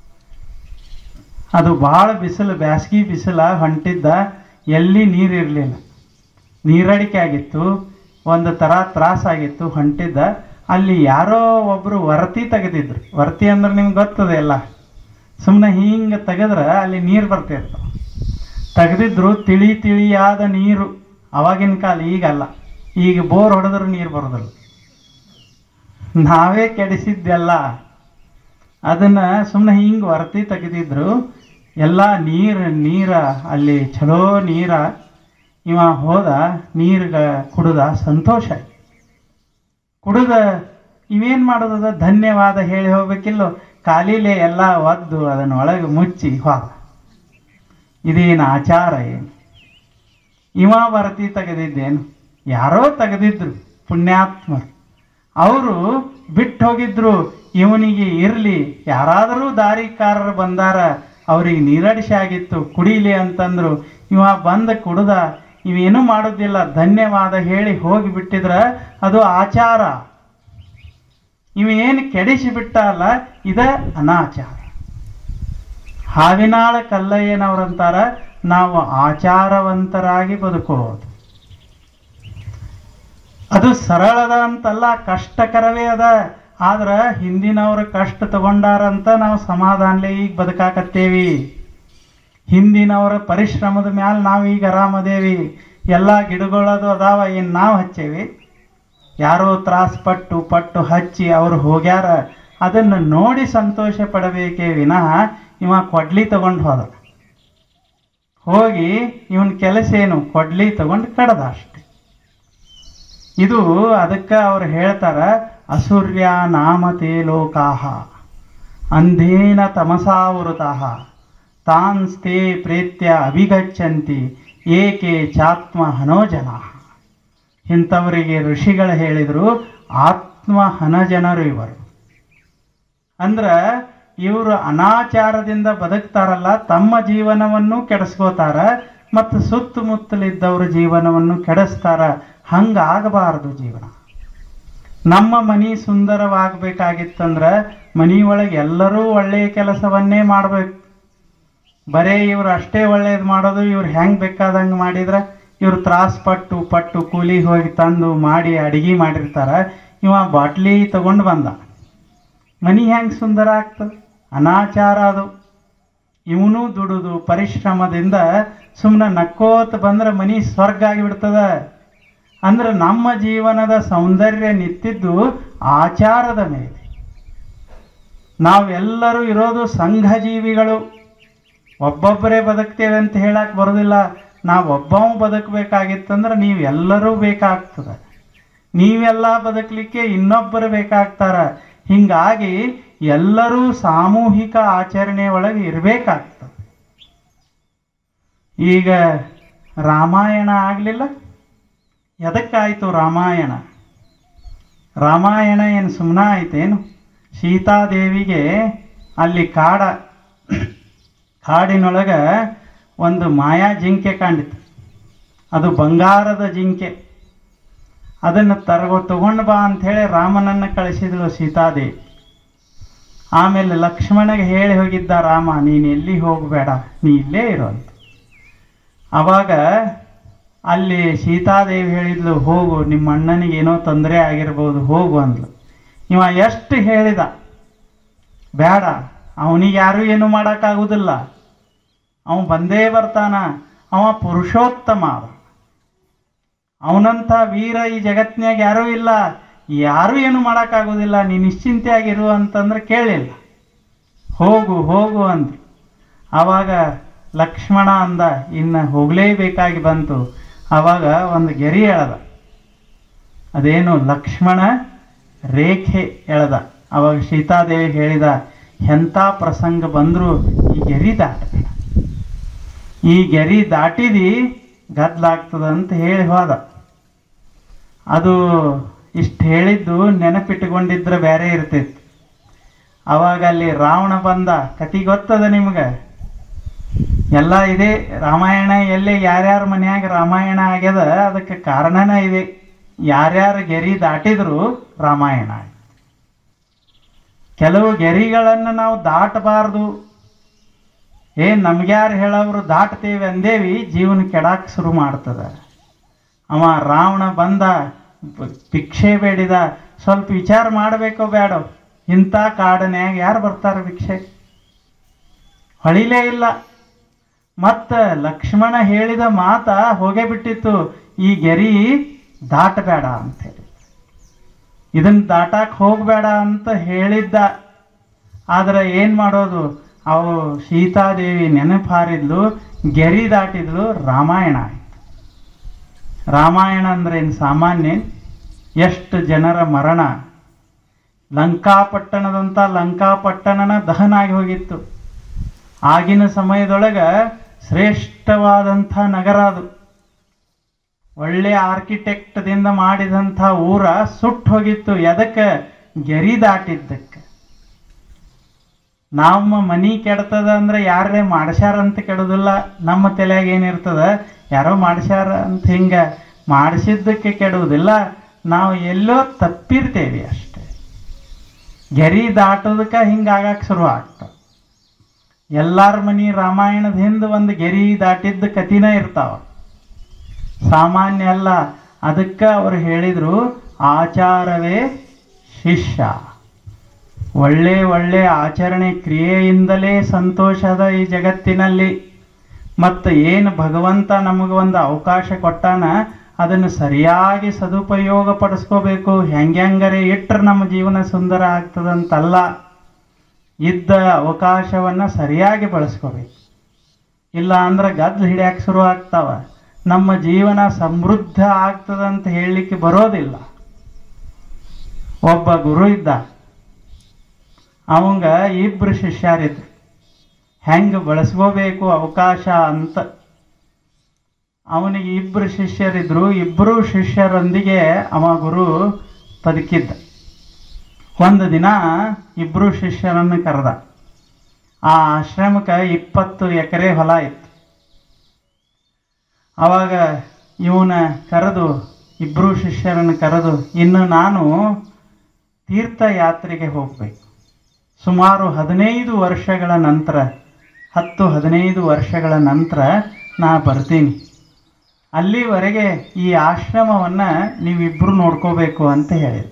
ಅದು ಭಾಳ ಬಿಸಿಲು ಬ್ಯಾಸ್ಗಿ ಬಿಸಿಲ ಹೊಂಟಿದ್ದ ಎಲ್ಲಿ ನೀರಿರಲಿಲ್ಲ ನೀರಡಿಕೆ ಆಗಿತ್ತು ಒಂದು ಥರ ತ್ರಾಸಾಗಿತ್ತು ಹೊಂಟಿದ್ದ ಅಲ್ಲಿ ಯಾರೋ ಒಬ್ಬರು ವರತಿ ತೆಗೆದಿದ್ರು ವರತಿ ಅಂದ್ರೆ ನಿಮ್ಗೆ ಗೊತ್ತದೆ ಎಲ್ಲ ಸುಮ್ಮನೆ ಹಿಂಗೆ ತೆಗೆದ್ರೆ ಅಲ್ಲಿ ನೀರು ಬರ್ತಿರ್ತಾವೆ ತೆಗೆದಿದ್ರು ತಿಳಿ ತಿಳಿಯಾದ ನೀರು ಅವಾಗಿನ ಕಾಲ ಈಗಲ್ಲ ಈಗ ಬೋರ್ ಹೊಡೆದ್ರೆ ನೀರು ಬರೋದಿಲ್ಲ ನಾವೇ ಕೆಡಿಸಿದ್ದೆಲ್ಲ ಅದನ್ನ ಸುಮ್ಮನೆ ಹಿಂಗೆ ವರತಿ ತೆಗೆದಿದ್ರು ಎಲ್ಲ ನೀರು ನೀರ ಅಲ್ಲಿ ಚಲೋ ನೀರ ಇವ ಹೋದ ನೀರ್ಗ ಕುಡ್ದ ಸಂತೋಷ ಆಯ್ತು ಕುಡ್ದ ಇವೇನು ಮಾಡೋದದ ಧನ್ಯವಾದ ಹೇಳಿ ಹೋಗ್ಬೇಕಿಲ್ಲೋ ಕಾಲಿಲೆ ಎಲ್ಲ ಒದ್ದು ಅದನ್ನ ಒಳಗೆ ಮುಚ್ಚಿ ಹೋದ ಇದೇನು ಆಚಾರ ಏನು ಇವ ವರತಿ ತೆಗೆದಿದ್ದೇನು ಯಾರೋ ತೆಗೆದಿದ್ರು ಪುಣ್ಯಾತ್ಮರು ಅವರು ಬಿಟ್ಟು ಹೋಗಿದ್ರು ಇವನಿಗೆ ಇರಲಿ ಯಾರಾದರೂ ದಾರಿಕಾರರು ಬಂದಾರ ಅವ್ರಿಗೆ ನೀರಡಿಸಿ ಆಗಿತ್ತು ಕುಡೀಲಿ ಅಂತಂದ್ರು ಇವ ಬಂದ ಕುಡ್ದ ಇವೇನು ಮಾಡೋದಿಲ್ಲ ಧನ್ಯವಾದ ಹೇಳಿ ಹೋಗಿ ಬಿಟ್ಟಿದ್ರ ಅದು ಆಚಾರ ಇವ ಏನು ಕೆಡಿಸಿ ಬಿಟ್ಟ ಅಲ್ಲ ಇದ ಅನಾಚಾರ ಹಾವಿನಾಳ ಕಲ್ಲಯ್ಯನವರಂತಾರ ನಾವು ಆಚಾರವಂತರಾಗಿ ಬದುಕೋದು ಅದು ಸರಳದ ಅಂತಲ್ಲ ಕಷ್ಟಕರವೇ ಅದ ಆದ್ರ ಹಿಂದಿನವ್ರ ಕಷ್ಟ ತಗೊಂಡಾರಂತ ನಾವು ಸಮಾಧಾನಲೆ ಈಗ ಬದುಕಾಕತ್ತೇವಿ ಹಿಂದಿನವರ ಪರಿಶ್ರಮದ ಮ್ಯಾಲ ನಾವು ಈಗ ಆರಾಮದೇವಿ ಎಲ್ಲ ಗಿಡಗಳದು ಅದಾವ ಏನು ನಾವು ಹಚ್ಚೇವಿ ಯಾರೋ ತ್ರಾಸ ಪಟ್ಟು ಪಟ್ಟು ಹಚ್ಚಿ ಅವರು ಹೋಗ್ಯಾರ ಅದನ್ನು ನೋಡಿ ಸಂತೋಷ ಪಡಬೇಕೇ ವಿನಃ ಇವ ಕೊಡ್ಲಿ ತಗೊಂಡು ಹೋದ ಹೋಗಿ ಇವನ್ ಕೆಲಸ ಏನು ಕೊಡ್ಲಿ ತಗೊಂಡು ಕಡದ ಅಷ್ಟೆ ಇದು ಅದಕ್ಕೆ ಅವ್ರು ಹೇಳ್ತಾರ ಅಸೂರ್ಯ ನಾಮತೆ ಲೋಕಾಹ ಅಂಧೇನ ತಮಸಾವೃತಃ ತಾನ್ಸ್ತೆ ಪ್ರೇತ್ಯ ಅಭಿಗಚ್ಚಂತಿ ಏಕೆ ಚಾತ್ಮ ಹನೋಜನ ಇಂಥವರಿಗೆ ಋಷಿಗಳು ಹೇಳಿದರು ಆತ್ಮ ಹನಜನರು ಇವರು ಅಂದ್ರ ಇವರು ಅನಾಚಾರದಿಂದ ಬದುಕ್ತಾರಲ್ಲ ತಮ್ಮ ಜೀವನವನ್ನು ಕೆಡಿಸ್ಕೋತಾರ ಮತ್ತು ಸುತ್ತಮುತ್ತಲಿದ್ದವ್ರ ಜೀವನವನ್ನು ಕೆಡಿಸ್ತಾರ ಹಂಗಾಗಬಾರದು ಜೀವನ ನಮ್ಮ ಮನಿ ಸುಂದರವಾಗಬೇಕಾಗಿತ್ತಂದ್ರ ಮನಿಯೊಳಗೆ ಎಲ್ಲರೂ ಒಳ್ಳೆಯ ಕೆಲಸವನ್ನೇ ಮಾಡ್ಬೇಕು ಬರೇ ಇವ್ರು ಅಷ್ಟೇ ಒಳ್ಳೇದು ಮಾಡೋದು ಇವ್ರು ಹೆಂಗೆ ಬೇಕಾದಂಗೆ ಮಾಡಿದ್ರೆ ಇವ್ರು ತ್ರಾಸ ಪಟ್ಟು ಪಟ್ಟು ಕೂಲಿ ಹೋಗಿ ತಂದು ಮಾಡಿ ಅಡಿಗೆ ಮಾಡಿರ್ತಾರ ಇವ ಬಾಟ್ಲಿ ತಗೊಂಡು ಬಂದ ಮನಿ ಹೆಂಗೆ ಸುಂದರ ಆಗ್ತದೆ ಅನಾಚಾರ ಅದು ಇವನು ದುಡುದು ಪರಿಶ್ರಮದಿಂದ ಸುಮ್ಮನೆ ನಕ್ಕೋತ ಬಂದ್ರೆ ಮನಿ ಸ್ವರ್ಗ ಆಗಿಬಿಡ್ತದ ಅಂದ್ರೆ ನಮ್ಮ ಜೀವನದ ಸೌಂದರ್ಯ ನಿಂತಿದ್ದು ಆಚಾರದ ಮೇಲೆ ನಾವೆಲ್ಲರೂ ಇರೋದು ಸಂಘ ಜೀವಿಗಳು ಒಬ್ಬೊಬ್ಬರೇ ಬದುಕ್ತೇವೆ ಅಂತ ಹೇಳಕ್ ಬರೋದಿಲ್ಲ ನಾವು ಒಬ್ಬವ ಬದುಕಬೇಕಾಗಿತ್ತಂದ್ರೆ ನೀವೆಲ್ಲರೂ ಬೇಕಾಗ್ತದೆ ನೀವೆಲ್ಲ ಬದುಕಲಿಕ್ಕೆ ಇನ್ನೊಬ್ಬರು ಬೇಕಾಗ್ತಾರ ಹಿಂಗಾಗಿ ಎಲ್ಲರೂ ಸಾಮೂಹಿಕ ಆಚರಣೆ ಒಳಗೆ ಇರಬೇಕಾಗ್ತದೆ ಈಗ ರಾಮಾಯಣ ಆಗಲಿಲ್ಲ ಎದಕ್ಕಾಯ್ತು ರಾಮಾಯಣ ರಾಮಾಯಣ ಏನು ಸುಮ್ಮನ ಆಯ್ತೇನು ಸೀತಾದೇವಿಗೆ ಅಲ್ಲಿ ಕಾಡ ಕಾಡಿನೊಳಗೆ ಒಂದು ಮಾಯಾ ಜಿಂಕೆ ಕಂಡಿತು ಅದು ಬಂಗಾರದ ಜಿಂಕೆ ಅದನ್ನು ತರಗೋ ತಗೊಂಡು ಬಾ ಅಂಥೇಳಿ ರಾಮನನ್ನು ಕಳಿಸಿದಳು ಸೀತಾದೇವಿ ಆಮೇಲೆ ಲಕ್ಷ್ಮಣಗೆ ಹೇಳಿ ಹೋಗಿದ್ದ ರಾಮ ನೀನು ಎಲ್ಲಿ ಹೋಗಬೇಡ ನೀ ಇಲ್ಲೇ ಇರೋ ಅಂತ ಅವಾಗ ಅಲ್ಲಿ ಸೀತಾದೇವಿ ಹೇಳಿದ್ಲು ಹೋಗು ನಿಮ್ಮ ಅಣ್ಣನಿಗೆ ಏನೋ ತೊಂದರೆ ಆಗಿರ್ಬೋದು ಹೋಗು ಅಂದ್ಲು ಇವ ಎಷ್ಟು ಹೇಳಿದ ಬೇಡ ಅವನಿಗೆ ಯಾರೂ ಏನು ಮಾಡೋಕ್ಕಾಗೋದಿಲ್ಲ ಅವ ಬಂದೇ ಬರ್ತಾನ ಅವ ಪುರುಷೋತ್ತಮ ಅವ ಅವನಂಥ ವೀರ ಈ ಜಗತ್ನ್ಯಾಗ ಯಾರೂ ಇಲ್ಲ ಯಾರೂ ಏನು ಮಾಡೋಕ್ಕಾಗೋದಿಲ್ಲ ನೀ ನಿಶ್ಚಿಂತೆಯಾಗಿರು ಅಂತಂದ್ರೆ ಕೇಳಿಲ್ಲ ಹೋಗು ಹೋಗು ಅಂದ್ರು ಆವಾಗ ಲಕ್ಷ್ಮಣ ಅಂದ ಇನ್ನು ಹೋಗಲೇಬೇಕಾಗಿ ಬಂತು ಆವಾಗ ಒಂದು ಗೆರಿ ಎಳೆದ ಅದೇನು ಲಕ್ಷ್ಮಣ ರೇಖೆ ಎಳೆದ ಅವಾಗ ಸೀತಾದೇವಿ ಹೇಳಿದ ಎಂಥ ಪ್ರಸಂಗ ಬಂದರೂ ಈ ಗೆರಿ ದಾಟಬೇಡ ಈ ಗೆರಿ ದಾಟಿದಿ ಗದ್ಲಾಗ್ತದ ಅಂತ ಹೇಳಿ ಹೋದ ಅದು ಇಷ್ಟು ಹೇಳಿದ್ದು ನೆನಪಿಟ್ಟುಕೊಂಡಿದ್ರೆ ಬೇರೆ ಇರ್ತಿತ್ತು ಅವಾಗ ಅಲ್ಲಿ ರಾವಣ ಬಂದ ಕತಿ ಗೊತ್ತದ ನಿಮ್ಗೆ ಎಲ್ಲ ಇದೆ ರಾಮಾಯಣ ಎಲ್ಲಿ ಯಾರ್ಯಾರ ಮನ್ಯಾಗ ರಾಮಾಯಣ ಆಗ್ಯದ ಅದಕ್ಕೆ ಕಾರಣನೇ ಇದೆ ಯಾರ್ಯಾರ ಗೆರಿ ದಾಟಿದ್ರು ರಾಮಾಯಣ ಆಯ್ತು ಕೆಲವು ಗೆರಿಗಳನ್ನು ನಾವು ದಾಟಬಾರ್ದು ಏ ನಮ್ಗ್ಯಾರು ಹೇಳೋರು ದಾಟ್ತೇವೆ ಅಂದೇವಿ ಜೀವನ ಕೆಡಾಕ್ ಶುರು ಮಾಡ್ತದ ಅವ ರಾವಣ ಬಂದ ಪ- ಭಿಕ್ಷೆ ಬೇಡಿದ ಸ್ವಲ್ಪ ವಿಚಾರ ಮಾಡಬೇಕೋ ಬೇಡ ಇಂಥ ಕಾಡನ್ಯಾಗ ಯಾರು ಬರ್ತಾರೆ ಭಿಕ್ಷೆ ಹೊಳಿಲೇ ಇಲ್ಲ ಮತ್ತ ಲಕ್ಷ್ಮಣ ಹೇಳಿದ ಮಾತ ಹೋಗೇ ಬಿಟ್ಟಿತ್ತು ಈ ಗೆರಿ ದಾಟಬೇಡ ಅಂತ ಹೇಳಿ ಇದನ್ನ ದಾಟಾಕ್ ಹೋಗಬೇಡ ಅಂತ ಹೇಳಿದ್ದ ಆದ್ರೆ ಏನ್ ಮಾಡೋದು ಅವು ಸೀತಾದೇವಿ ನೆನಪಾರಿದ್ಲು ಗೆರಿ ದಾಟಿದ್ಲು ರಾಮಾಯಣ ಆಯ್ತು ರಾಮಾಯಣ ಅಂದ್ರೆ ಏನು ಸಾಮಾನ್ಯ ಎಷ್ಟು ಜನರ ಮರಣ ಲಂಕಾಪಟ್ಟಣದಂತ ಲಂಕಾಪಟ್ಟಣನ ದಹನ ಆಗಿ ಹೋಗಿತ್ತು ಆಗಿನ ಸಮಯದೊಳಗ ಶ್ರೇಷ್ಠವಾದಂಥ ನಗರ ಅದು ಒಳ್ಳೆ ಆರ್ಕಿಟೆಕ್ಟ್ದಿಂದ ಮಾಡಿದಂಥ ಊರ ಸುಟ್ಟು ಹೋಗಿತ್ತು ಎದಕ್ಕೆ ಗೆರಿ ದಾಟಿದ್ದಕ್ಕೆ ನಮ್ಮ ಮನಿ ಕೆಡ್ತದ ಅಂದ್ರೆ ಯಾರೇ ಮಾಡ್ಸ್ಯಾರ ಅಂತ ಕೆಡೋದಿಲ್ಲ ನಮ್ಮ ತಲೆಯಾಗ ಏನಿರ್ತದ ಯಾರೋ ಮಾಡ್ಸ್ಯಾರ ಅಂತ ಹಿಂಗ ಮಾಡಿಸಿದ್ದಕ್ಕೆ ಕೆಡುವುದಿಲ್ಲ ನಾವು ಎಲ್ಲೋ ತಪ್ಪಿರ್ತೇವೆ ಅಷ್ಟೇ ಗೆರಿ ದಾಟೋದಕ್ಕೆ ಹಿಂಗಾಗಕ್ಕೆ ಶುರು ಆಗ್ತದೆ ಎಲ್ಲಾರ ಮನಿ ರಾಮಾಯಣದ ಹಿಂದೆ ಒಂದು ಗೆರಿ ದಾಟಿದ್ದ ಕತಿನ ಇರ್ತಾವ ಸಾಮಾನ್ಯ ಅಲ್ಲ ಅದಕ್ಕೆ ಅವರು ಹೇಳಿದ್ರು ಆಚಾರವೇ ಶಿಷ್ಯ ಒಳ್ಳೆ ಒಳ್ಳೆ ಆಚರಣೆ ಕ್ರಿಯೆಯಿಂದಲೇ ಸಂತೋಷದ ಈ ಜಗತ್ತಿನಲ್ಲಿ ಮತ್ತು ಏನು ಭಗವಂತ ನಮಗೆ ಒಂದು ಅವಕಾಶ ಕೊಟ್ಟಾನ ಅದನ್ನು ಸರಿಯಾಗಿ ಸದುಪಯೋಗ ಪಡಿಸ್ಕೋಬೇಕು ಹೆಂಗ್ಯಂಗರೆ ಇಟ್ಟರೆ ನಮ್ಮ ಜೀವನ ಸುಂದರ ಆಗ್ತದಂತಲ್ಲ ಇದ್ದ ಅವಕಾಶವನ್ನು ಸರಿಯಾಗಿ ಬಳಸ್ಕೋಬೇಕು ಇಲ್ಲ ಅಂದ್ರೆ ಗದ್ಲು ಹಿಡಿಯಕ್ಕೆ ಶುರು ಆಗ್ತಾವ ನಮ್ಮ ಜೀವನ ಸಮೃದ್ಧ ಆಗ್ತದಂತ ಹೇಳಲಿಕ್ಕೆ ಬರೋದಿಲ್ಲ ಒಬ್ಬ ಗುರು ಇದ್ದ ಅವಂಗ ಇಬ್ರು ಶಿಷ್ಯರಿದ್ರು ಹೆಂಗೆ ಬಳಸ್ಕೋಬೇಕು ಅವಕಾಶ ಅಂತ ಅವನಿಗೆ ಇಬ್ರು ಶಿಷ್ಯರಿದ್ರು ಇಬ್ಬರು ಶಿಷ್ಯರೊಂದಿಗೆ ಅವ ಗುರು ಬದುಕಿದ್ದ ಒಂದು ದಿನ ಇಬ್ರು ಶಿಷ್ಯರನ್ನು ಕರೆದ ಆ ಆಶ್ರಮಕ್ಕೆ ಇಪ್ಪತ್ತು ಎಕರೆ ಹೊಲ ಇತ್ತು ಅವಾಗ ಇವನ ಕರೆದು ಇಬ್ಬರು ಶಿಷ್ಯರನ್ನು ಕರೆದು ಇನ್ನು ನಾನು ತೀರ್ಥಯಾತ್ರೆಗೆ ಹೋಗಬೇಕು ಸುಮಾರು ಹದಿನೈದು ವರ್ಷಗಳ ನಂತರ ಹತ್ತು ಹದಿನೈದು ವರ್ಷಗಳ ನಂತರ ನಾ ಬರ್ತೀನಿ ಅಲ್ಲಿವರೆಗೆ ಈ ಆಶ್ರಮವನ್ನು ನೀವಿಬ್ಬರು ನೋಡ್ಕೋಬೇಕು ಅಂತ ಹೇಳಿದ್ರು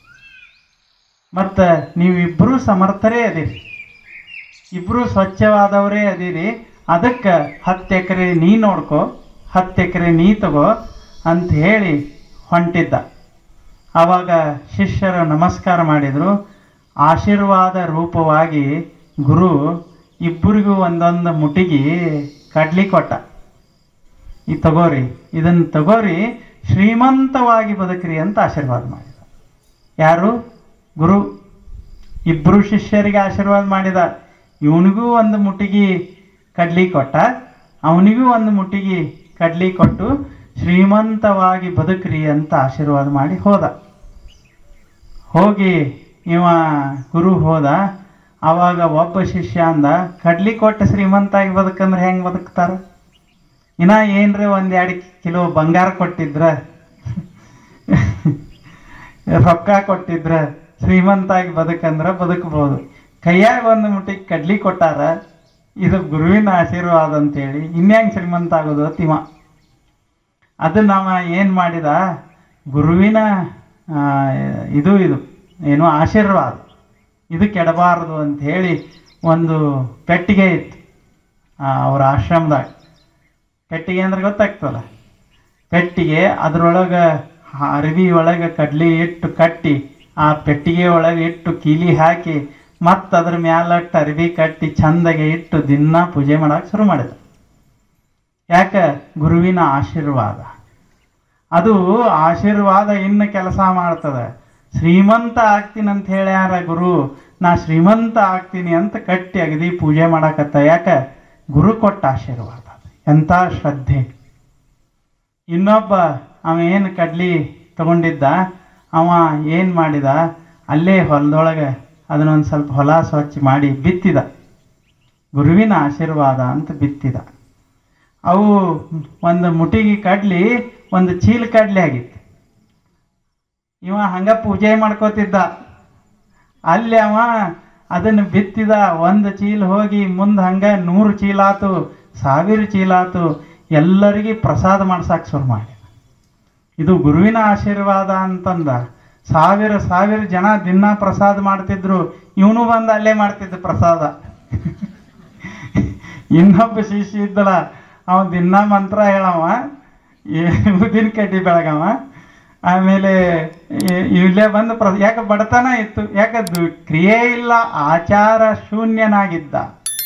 ಮತ್ತು ನೀವಿಬ್ಬರೂ ಸಮರ್ಥರೇ ಅದೀರಿ ಇಬ್ಬರು ಸ್ವಚ್ಛವಾದವರೇ ಅದೀರಿ ಅದಕ್ಕೆ ಹತ್ತು ಎಕರೆ ನೀ ನೋಡ್ಕೋ ಹತ್ತು ಎಕರೆ ನೀ ತಗೋ ಅಂತ ಹೇಳಿ ಹೊಂಟಿದ್ದ ಆವಾಗ ಶಿಷ್ಯರು ನಮಸ್ಕಾರ ಮಾಡಿದರು ಆಶೀರ್ವಾದ ರೂಪವಾಗಿ ಗುರು ಇಬ್ಬರಿಗೂ ಒಂದೊಂದು ಮುಟಿಗಿ ಕಡ್ಲಿ ಕೊಟ್ಟ ಈ ತಗೋರಿ ಇದನ್ನು ತಗೋರಿ ಶ್ರೀಮಂತವಾಗಿ ಬದುಕ್ರಿ ಅಂತ ಆಶೀರ್ವಾದ ಮಾಡಿದ ಯಾರು ಗುರು ಇಬ್ಬರು ಶಿಷ್ಯರಿಗೆ ಆಶೀರ್ವಾದ ಮಾಡಿದ ಇವನಿಗೂ ಒಂದು ಮುಟ್ಟಿಗೆ ಕಡ್ಲಿ ಕೊಟ್ಟ ಅವನಿಗೂ ಒಂದು ಮುಟ್ಟಿಗೆ ಕಡ್ಲಿ ಕೊಟ್ಟು ಶ್ರೀಮಂತವಾಗಿ ಬದುಕ್ರಿ ಅಂತ ಆಶೀರ್ವಾದ ಮಾಡಿ ಹೋದ ಹೋಗಿ ಇವ ಗುರು ಹೋದ ಆವಾಗ ಒಬ್ಬ ಶಿಷ್ಯ ಅಂದ ಕಡ್ಲಿ ಕೊಟ್ಟು ಶ್ರೀಮಂತಾಗಿ ಬದುಕಂದ್ರೆ ಹೆಂಗೆ ಬದುಕ್ತಾರ ಇನ್ನ ಏನ್ರಿ ಒಂದ್ ಎರಡು ಕಿಲೋ ಬಂಗಾರ ಕೊಟ್ಟಿದ್ರ ರೊಕ್ಕ ಕೊಟ್ಟಿದ್ರ ಶ್ರೀಮಂತಾಗಿ ಬದುಕಂದ್ರ ಬದುಕಬಹುದು ಕೈಯಾಗ ಒಂದು ಮುಟ್ಟಿಗೆ ಕಡ್ಲಿ ಕೊಟ್ಟಾರ ಇದು ಗುರುವಿನ ಆಶೀರ್ವಾದ ಅಂತೇಳಿ ಇನ್ಯಾಂಗ್ ಶ್ರೀಮಂತ ಆಗೋದು ತಿಮ ಅದು ನಾವ ಏನ್ ಮಾಡಿದ ಗುರುವಿನ ಆ, ಇದು ಇದು ಏನು ಆಶೀರ್ವಾದ ಇದು ಕೆಡಬಾರದು ಅಂತ ಹೇಳಿ ಒಂದು ಪೆಟ್ಟಿಗೆ ಇತ್ತು ಆ, ಅವ್ರ ಆಶ್ರಮದಾಗ ಪೆಟ್ಟಿಗೆ ಅಂದ್ರೆ ಗೊತ್ತಾಗ್ತಲ್ಲ ಪೆಟ್ಟಿಗೆ ಅದ್ರೊಳಗೆ ಅರವಿ ಒಳಗೆ ಕಡ್ಲಿ ಇಟ್ಟು ಕಟ್ಟಿ ಆ ಪೆಟ್ಟಿಗೆ ಒಳಗೆ ಇಟ್ಟು ಕೀಲಿ ಹಾಕಿ ಮತ್ತು ಅದ್ರ ಮ್ಯಾಲಟ್ಟು ಅರವಿ ಕಟ್ಟಿ ಚಂದಗೆ ಇಟ್ಟು ದಿನ ಪೂಜೆ ಮಾಡಕ್ಕೆ ಶುರು ಮಾಡಿದ ಯಾಕೆ ಗುರುವಿನ ಆಶೀರ್ವಾದ ಅದು ಆಶೀರ್ವಾದ ಇನ್ನು ಕೆಲಸ ಮಾಡ್ತದೆ ಶ್ರೀಮಂತ ಆಗ್ತೀನಿ ಅಂತ ಹೇಳ್ಯಾರ ಗುರು ನಾ ಶ್ರೀಮಂತ ಆಗ್ತೀನಿ ಅಂತ ಕಟ್ಟಿ ಅಗದಿ ಪೂಜೆ ಮಾಡಕತ್ತ ಯಾಕೆ ಗುರು ಕೊಟ್ಟ ಆಶೀರ್ವಾದ ಎಂಥ ಶ್ರದ್ಧೆ ಇನ್ನೊಬ್ಬ ಅವ ಏನು ಕಡ್ಲಿ ತಗೊಂಡಿದ್ದ ಅವ ಏನು ಮಾಡಿದ ಅಲ್ಲೇ ಹೊಲದೊಳಗೆ ಅದನ್ನೊಂದು ಸ್ವಲ್ಪ ಹೊಲ ಸ್ವಚ್ಛ ಮಾಡಿ ಬಿತ್ತಿದ ಗುರುವಿನ ಆಶೀರ್ವಾದ ಅಂತ ಬಿತ್ತಿದ ಅವು ಒಂದು ಮುಟಿಗೆ ಕಡ್ಲಿ ಒಂದು ಚೀಲ ಕಡ್ಲಿ ಆಗಿತ್ತು ಇವ ಹಂಗ ಪೂಜೆ ಮಾಡ್ಕೋತಿದ್ದ ಅಲ್ಲಿ ಅವ ಅದನ್ನು ಬಿತ್ತಿದ ಒಂದು ಚೀಲ ಹೋಗಿ ಮುಂದೆ ಹಂಗ ನೂರು ಚೀಲ ಆತು ಸಾವಿರ ಚೀಲ ಆತು ಎಲ್ಲರಿಗೆ ಪ್ರಸಾದ ಮಾಡ್ಸಕ್ಕೆ ಶುರು ಮಾಡಿ ಇದು ಗುರುವಿನ ಆಶೀರ್ವಾದ ಅಂತಂದ ಸಾವಿರ ಸಾವಿರ ಜನ ದಿನ ಪ್ರಸಾದ ಮಾಡ್ತಿದ್ರು ಇವನು ಬಂದು ಅಲ್ಲೇ ಮಾಡ್ತಿದ್ದ ಪ್ರಸಾದ ಇನ್ನೊಬ್ಬ ಶಿಷ್ಯ ಇದ್ದಲ್ಲ ಅವ ದಿನ ಮಂತ್ರ ಹೇಳವ ಉದಿನ ಕಡ್ಡಿ ಬೆಳಗವ ಆಮೇಲೆ ಇ- ಇಲ್ಲೇ ಬಂದು ಪ್ರ ಯಾಕೆ ಬಡತನ ಇತ್ತು ಯಾಕೆ ದು- ಕ್ರಿಯೆ ಇಲ್ಲ ಆಚಾರ ಶೂನ್ಯನಾಗಿದ್ದ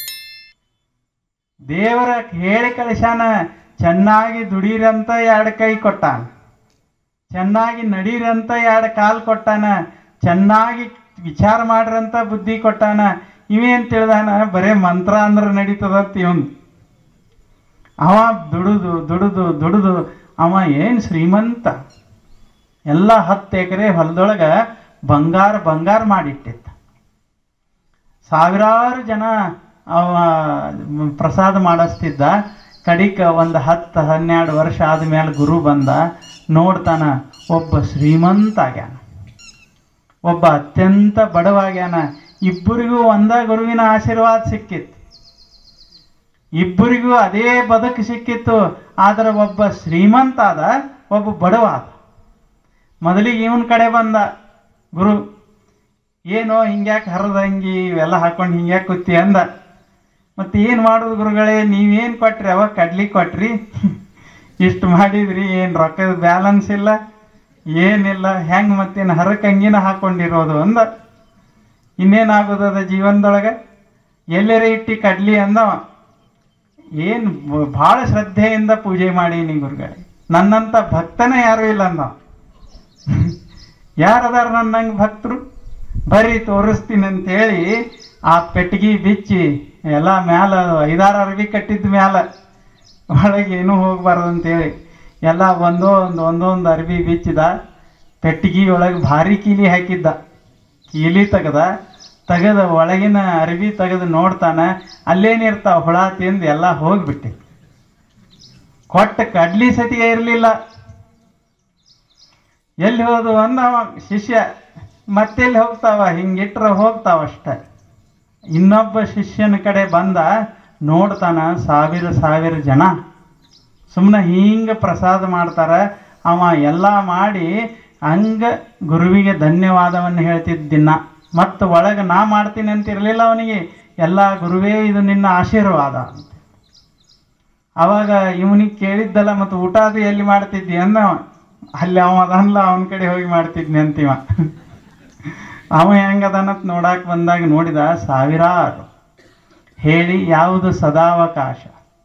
ದೇವರ ಹೇಳಿ ಕಳಿಸಾನ ಚೆನ್ನಾಗಿ ದುಡೀರಂತ ಎರಡು ಕೈ ಕೊಟ್ಟಾನ ಚೆನ್ನಾಗಿ ನಡೀರಂತ ಎರಡು ಕಾಲು ಕೊಟ್ಟಾನ ಚೆನ್ನಾಗಿ ವಿಚಾರ ಮಾಡ್ರಂತ ಬುದ್ಧಿ ಕೊಟ್ಟಾನ ಇವೇನ್ ತಿಳಿದಾನ ಬರೇ ಮಂತ್ರ ಅಂದ್ರೆ ನಡೀತದಂತ ಇವನ್ ಅವ ದುಡುದು ದುಡುದು ದುಡುದು ಅವ ಏನ್ ಶ್ರೀಮಂತ ಎಲ್ಲ ಹತ್ತು ಎಕರೆ ಹೊಲದೊಳಗ ಬಂಗಾರ ಬಂಗಾರ ಮಾಡಿಟ್ಟಿದ್ದ ಸಾವಿರಾರು ಜನ ಅವ ಪ್ರಸಾದ ಮಾಡಿಸ್ತಿದ್ದ ಕಡಿಕ ಒಂದು ಹತ್ತು ಹನ್ನೆರಡು ವರ್ಷ ಆದ್ಮೇಲೆ ಗುರು ಬಂದ ನೋಡ್ತಾನ ಒಬ್ಬ ಶ್ರೀಮಂತ ಆಗ್ಯಾನ ಒಬ್ಬ ಅತ್ಯಂತ ಬಡವಾಗ್ಯಾನ ಇಬ್ಬರಿಗೂ ಒಂದ ಗುರುವಿನ ಆಶೀರ್ವಾದ ಸಿಕ್ಕಿತ್ತು ಇಬ್ಬರಿಗೂ ಅದೇ ಬದುಕು ಸಿಕ್ಕಿತ್ತು ಆದ್ರೆ ಒಬ್ಬ ಶ್ರೀಮಂತ ಆದ ಒಬ್ಬ ಬಡವ ಆದ ಮೊದಲಿಗೆ ಇವನ್ ಕಡೆ ಬಂದ ಗುರು ಏನೋ ಹಿಂಗ್ಯಾಕೆ ಹರಿದಂಗಿ ಇವೆಲ್ಲ ಹಾಕೊಂಡು ಹಿಂಗ್ಯಾಕೆ ಕೂತಿ ಅಂದ ಮತ್ತೆ ಏನು ಮಾಡೋದು ಗುರುಗಳೇ ನೀವೇನು ಕೊಟ್ರಿ ಅವಾಗ ಕಡ್ಲಿ ಕೊಟ್ರಿ ಇಷ್ಟು ಮಾಡಿದ್ರಿ ಏನು ರೊಕ್ಕದ ಬ್ಯಾಲೆನ್ಸ್ ಇಲ್ಲ ಏನಿಲ್ಲ ಹೆಂಗೆ ಮತ್ತೇನು ಹರಕ್ಕೆ ಅಂಗಿನ ಹಾಕೊಂಡಿರೋದು ಅಂದ ಇನ್ನೇನಾಗೋದದ ಜೀವನದೊಳಗೆ ಎಲ್ಲರ ಇಟ್ಟಿ ಕಡ್ಲಿ ಅಂದವ ಏನು ಭಾಳ ಶ್ರದ್ಧೆಯಿಂದ ಪೂಜೆ ಮಾಡೀನಿ ಗುರುಗಳೇ ನನ್ನಂಥ ಭಕ್ತನೇ ಯಾರೂ ಇಲ್ಲ ಅಂದವ ಯಾರದಾರ ನನ್ನಂಗೆ ಭಕ್ತರು ಬರ್ರಿ ತೋರಿಸ್ತೀನಿ ಅಂತೇಳಿ ಆ ಪೆಟ್ಟಿಗೆ ಬಿಚ್ಚಿ ಎಲ್ಲ ಮ್ಯಾಲ ಐದಾರು ಅರ್ವಿ ಕಟ್ಟಿದ ಮ್ಯಾಲ ಒಳಗೆ ಏನೂ ಹೋಗ್ಬಾರ್ದು ಅಂತೇಳಿ ಎಲ್ಲ ಒಂದೋ ಒಂದು ಒಂದೊಂದು ಅರ್ವಿ ಬಿಚ್ಚಿದ ಪೆಟ್ಟಿಗೆ ಒಳಗೆ ಭಾರಿ ಕೀಲಿ ಹಾಕಿದ್ದ ಕೀಲಿ ತೆಗದ ತೆಗೆದ ಒಳಗಿನ ಅರ್ವಿ ತೆಗೆದು ನೋಡ್ತಾನ ಅಲ್ಲೇನಿರ್ತಾವ ಹುಳ ತಿಂದು ಎಲ್ಲ ಹೋಗ್ಬಿಟ್ಟಿ ಕೊಟ್ಟ ಕಡ್ಲಿ ಸತಿಗೆ ಇರಲಿಲ್ಲ ಎಲ್ಲಿ ಹೋದು ಅಂದವ ಶಿಷ್ಯ ಮತ್ತೆಲ್ಲಿ ಹೋಗ್ತಾವ ಹಿಂಗಿಟ್ರ ಹೋಗ್ತಾವ ಅಷ್ಟೆ ಇನ್ನೊಬ್ಬ ಶಿಷ್ಯನ ಕಡೆ ಬಂದ ನೋಡ್ತಾನ ಸಾವಿರ ಸಾವಿರ ಜನ ಸುಮ್ಮನೆ ಹಿಂಗೆ ಪ್ರಸಾದ ಮಾಡ್ತಾರ ಅವ ಎಲ್ಲ ಮಾಡಿ ಹಂಗ ಗುರುವಿಗೆ ಧನ್ಯವಾದವನ್ನು ಹೇಳ್ತಿದ್ದ ದಿನ ಮತ್ತು ಒಳಗೆ ನಾ ಮಾಡ್ತೀನಿ ಅಂತ ಇರಲಿಲ್ಲ ಅವನಿಗೆ ಎಲ್ಲ ಗುರುವೇ ಇದು ನಿನ್ನ ಆಶೀರ್ವಾದ ಅಂತ ಅವಾಗ ಇವನಿಗೆ ಕೇಳಿದ್ದಲ್ಲ ಮತ್ತು ಊಟ ಅದು ಎಲ್ಲಿ ಮಾಡ್ತಿದ್ದಿ ಅಂದವ ಅಲ್ಲಿ ಅವ ಅದಲ್ಲ ಅವನ ಕಡೆ ಹೋಗಿ ಮಾಡ್ತಿದ್ನಿ ಅಂತೀವ ಅವ ಹೆಂಗದನತ್ ನೋಡಾಕ್ ಬಂದಾಗ ನೋಡಿದ ಸಾವಿರಾರು ಹೇಳಿ ಯಾವುದು ಸದಾವಕಾಶ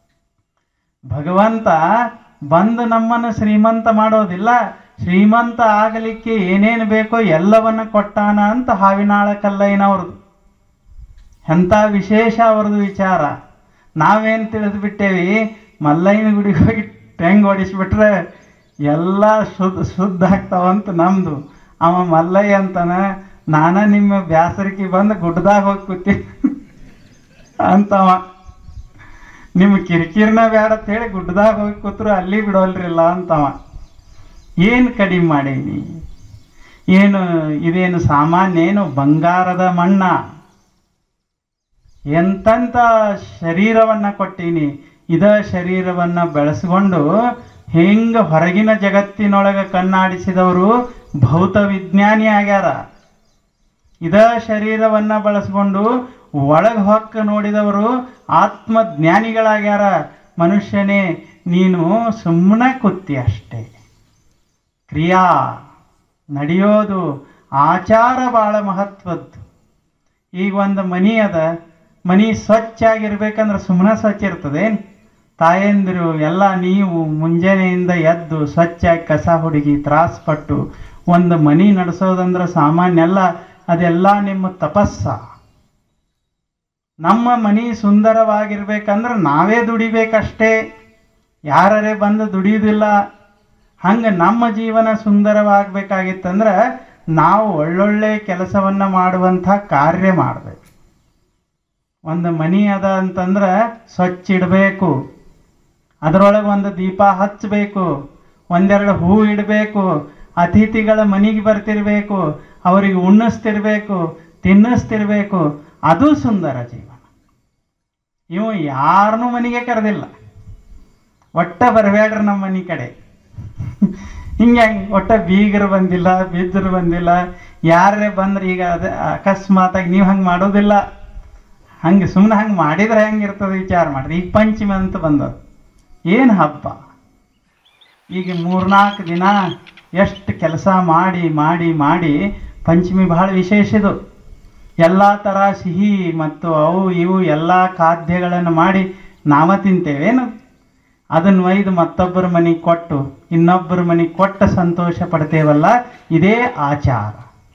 ಭಗವಂತ ಬಂದು ನಮ್ಮನ್ನು ಶ್ರೀಮಂತ ಮಾಡೋದಿಲ್ಲ ಶ್ರೀಮಂತ ಆಗಲಿಕ್ಕೆ ಏನೇನು ಬೇಕೋ ಎಲ್ಲವನ್ನ ಕೊಟ್ಟಾನ ಅಂತ ಹಾವಿನಾಳ ಕಲ್ಲಯ್ಯನವ್ರದ್ದು ಎಂಥ ವಿಶೇಷ ಅವ್ರದ್ದು ವಿಚಾರ ನಾವೇನು ತಿಳಿದು ಬಿಟ್ಟೇವಿ ಮಲ್ಲಯ್ಯನ ಗುಡಿಗೆ ಹೋಗಿ ಟೆಂಗ್ ಹೊಡಿಸ್ಬಿಟ್ರೆ ಎಲ್ಲ ಶುದ್ಧ ಶುದ್ಧ ಆಗ್ತಾವಂತ ನಮ್ದು ಅವ ಮಲ್ಲಯ್ಯ ಅಂತಾನ ನಾನ ನಿಮ್ಮ ಬ್ಯಾಸರಿಕೆ ಬಂದು ಗುಡ್ಡದಾಗ ಹೋಗಿ ಕೂತಿ ಅಂತವ ನಿಮ್ಮ ಕಿರಿಕಿರಿನ ಬೇಡ ಅಂತೇಳಿ ಗುಡ್ಡದಾಗ ಹೋಗಿ ಕೂತ್ರು ಅಲ್ಲಿ ಬಿಡೋಲ್ರಿಲ್ಲ ಅಂತವ ಏನು ಕಡಿಮೆ ಮಾಡೀನಿ ಏನು ಇದೇನು ಸಾಮಾನ್ಯ ಏನು ಬಂಗಾರದ ಮಣ್ಣ ಎಂತಂತ ಶರೀರವನ್ನ ಕೊಟ್ಟೀನಿ ಇದ ಶರೀರವನ್ನ ಬೆಳೆಸ್ಕೊಂಡು ಹೆಂಗ ಹೊರಗಿನ ಜಗತ್ತಿನೊಳಗೆ ಕಣ್ಣಾಡಿಸಿದವರು ಭೌತ ವಿಜ್ಞಾನಿ ಆಗ್ಯಾರ ಇದ ಶರೀರವನ್ನ ಬಳಸ್ಕೊಂಡು ಒಳಗೆ ಹೊಕ್ಕ ನೋಡಿದವರು ಆತ್ಮಜ್ಞಾನಿಗಳಾಗ್ಯಾರ ಮನುಷ್ಯನೇ ನೀನು ಸುಮ್ಮನೆ ಕುತ್ತಿ ಅಷ್ಟೇ ಕ್ರಿಯಾ ನಡೆಯೋದು ಆಚಾರ ಭಾಳ ಮಹತ್ವದ್ದು ಈಗ ಒಂದು ಮನಿ ಅದ ಮನಿ ಸ್ವಚ್ಛ ಆಗಿರ್ಬೇಕಂದ್ರೆ ಸುಮ್ಮನೆ ಸ್ವಚ್ಛ ಇರ್ತದೆ ತಾಯಂದಿರು ಎಲ್ಲ ನೀವು ಮುಂಜಾನೆಯಿಂದ ಎದ್ದು ಸ್ವಚ್ಛ ಕಸ ಹುಡುಗಿ ತ್ರಾಸಪಟ್ಟು ಒಂದು ಮನಿ ನಡೆಸೋದಂದ್ರೆ ಸಾಮಾನ್ಯ ಅಲ್ಲ ಅದೆಲ್ಲ ನಿಮ್ಮ ತಪಸ್ಸ ನಮ್ಮ ಮನಿ ಸುಂದರವಾಗಿರ್ಬೇಕಂದ್ರೆ ನಾವೇ ದುಡಿಬೇಕಷ್ಟೇ ಯಾರೇ ಬಂದು ದುಡಿಯುವುದಿಲ್ಲ ಹಂಗೆ ನಮ್ಮ ಜೀವನ ಸುಂದರವಾಗಬೇಕಾಗಿತ್ತಂದ್ರೆ ನಾವು ಒಳ್ಳೊಳ್ಳೆ ಕೆಲಸವನ್ನು ಮಾಡುವಂಥ ಕಾರ್ಯ ಮಾಡಬೇಕು ಒಂದು ಮನಿ ಅದ ಅಂತಂದ್ರೆ ಸ್ವಚ್ಛ ಇಡಬೇಕು ಅದರೊಳಗೆ ಒಂದು ದೀಪ ಹಚ್ಚಬೇಕು ಒಂದೆರಡು ಹೂ ಇಡಬೇಕು ಅತಿಥಿಗಳ ಮನೆಗೆ ಬರ್ತಿರ್ಬೇಕು ಅವರಿಗೆ ಉಣ್ಣಿಸ್ತಿರ್ಬೇಕು ತಿನ್ನಿಸ್ತಿರ್ಬೇಕು ಅದು ಸುಂದರ ಜೀವನ ಇವು ಯಾರನ್ನೂ ಮನೆಗೆ ಕರೆದಿಲ್ಲ ಒಟ್ಟ ಬರಬೇಡ್ರಿ ನಮ್ಮ ಮನೆ ಕಡೆ ಹಿಂಗೆ ಹೆಂಗೆ ಒಟ್ಟ ಬೀಗರು ಬಂದಿಲ್ಲ ಬಿದ್ದರು ಬಂದಿಲ್ಲ ಯಾರೇ ಬಂದ್ರೆ ಈಗ ಅದ ಅಕಸ್ಮಾತಾಗಿ ನೀವು ಹಂಗೆ ಮಾಡೋದಿಲ್ಲ ಹಂಗೆ ಸುಮ್ಮನೆ ಹಂಗೆ ಮಾಡಿದ್ರೆ ಹೆಂಗಿರ್ತದೆ ವಿಚಾರ ಮಾಡ್ರಿ ಈಗ ಪಂಚಮಿ ಅಂತ ಬಂದದ್ದು ಏನು ಹಬ್ಬ ಈಗ ಮೂರ್ನಾಲ್ಕು ದಿನ ಎಷ್ಟು ಕೆಲಸ ಮಾಡಿ ಮಾಡಿ ಮಾಡಿ ಪಂಚಮಿ ಬಹಳ ವಿಶೇಷ ಇದು ಎಲ್ಲ ಥರ ಸಿಹಿ ಮತ್ತು ಅವು ಇವು ಎಲ್ಲ ಖಾದ್ಯಗಳನ್ನು ಮಾಡಿ ನಾವ ತಿಂತೇವೇನು ಅದನ್ನು ಒಯ್ದು ಮತ್ತೊಬ್ಬರ ಮನೆಗೆ ಕೊಟ್ಟು ಇನ್ನೊಬ್ಬರ ಮನೆಗೆ ಕೊಟ್ಟು ಸಂತೋಷ ಪಡ್ತೇವಲ್ಲ ಇದೇ ಆಚಾರ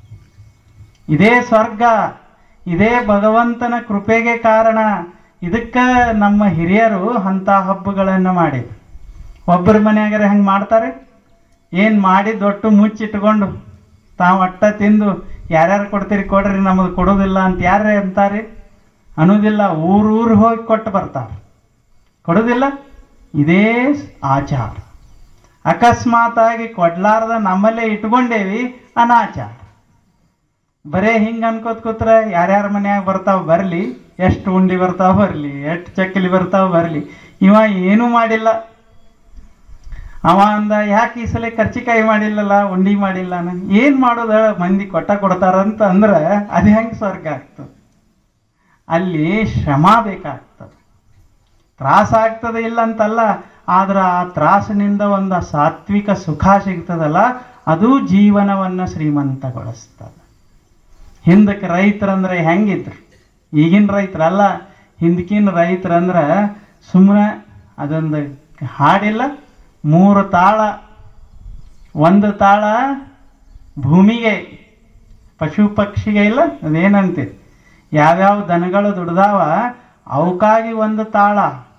ಇದೇ ಸ್ವರ್ಗ ಇದೇ ಭಗವಂತನ ಕೃಪೆಗೆ ಕಾರಣ ಇದಕ್ಕೆ ನಮ್ಮ ಹಿರಿಯರು ಅಂಥ ಹಬ್ಬಗಳನ್ನು ಮಾಡಿ ಒಬ್ಬರ ಮನೆಯಾಗರೆ ಹಂಗೆ ಮಾಡ್ತಾರೆ ಏನು ಮಾಡಿ ದೊಡ್ಡ ಮುಚ್ಚಿಟ್ಕೊಂಡು ತಾವು ಅಟ್ಟ ತಿಂದು ಯಾರ್ಯಾರು ಕೊಡ್ತೀರಿ ಕೊಡ್ರಿ ನಮಗೆ ಕೊಡೋದಿಲ್ಲ ಅಂತ ಯಾರೇ ಅಂತಾರೆ ಅನ್ನೋದಿಲ್ಲ ಊರೂರು ಹೋಗಿ ಕೊಟ್ಟು ಬರ್ತಾರೆ ಕೊಡೋದಿಲ್ಲ ಇದೇ ಆಚಾರ ಅಕಸ್ಮಾತಾಗಿ ಕೊಡ್ಲಾರ್ದ ನಮ್ಮಲ್ಲೇ ಇಟ್ಕೊಂಡೇವಿ ಅನಾಚಾರ ಬರೇ ಹಿಂಗೆ ಅನ್ಕೋತ ಕೂತ್ರೆ ಯಾರ್ಯಾರ ಮನ್ಯಾಗ ಬರ್ತಾವ ಬರಲಿ ಎಷ್ಟು ಉಂಡಿ ಬರ್ತಾವ ಬರಲಿ ಎಷ್ಟು ಚಕ್ಕಲಿ ಬರ್ತಾವ ಬರಲಿ ಇವ ಏನೂ ಮಾಡಿಲ್ಲ ಅವ ಅಂದ ಯಾಕೆ ಈ ಸಲ ಕರ್ಚಿಕಾಯಿ ಮಾಡಿಲ್ಲಲ್ಲ ಉಂಡಿ ಮಾಡಿಲ್ಲ ನಾನು ಏನು ಮಾಡೋದ ಮಂದಿ ಕೊಟ್ಟ ಕೊಡ್ತಾರಂತ ಅಂದ್ರೆ ಅದು ಹೆಂಗೆ ಸ್ವರ್ಗ ಆಗ್ತದೆ ಅಲ್ಲಿ ಶ್ರಮ ಬೇಕಾಗ್ತದೆ ತ್ರಾಸ ಆಗ್ತದೆ ಇಲ್ಲ ಅಂತಲ್ಲ ಆದ್ರೆ ಆ ತ್ರಾಸಿನಿಂದ ಒಂದು ಸಾತ್ವಿಕ ಸುಖ ಸಿಗ್ತದಲ್ಲ ಅದು ಜೀವನವನ್ನು ಶ್ರೀಮಂತಗೊಳಿಸ್ತದೆ ಹಿಂದಕ್ಕೆ ರೈತರಂದ್ರೆ ಹೆಂಗಿದ್ರು ಈಗಿನ ರೈತರಲ್ಲ ಹಿಂದಕಿನ ರೈತರಂದ್ರೆ ಸುಮ್ಮನೆ ಅದೊಂದು ಹಾಡಿಲ್ಲ ಮೂರು ತಾಳ ಒಂದು ತಾಳ ಭೂಮಿಗೆ ಪಶು ಪಕ್ಷಿಗೆ ಇಲ್ಲ ಅದೇನಂತೆ ಯಾವ್ಯಾವ ದನಗಳು ದುಡ್ದಾವ ಅವಕ್ಕಾಗಿ ಒಂದು ತಾಳ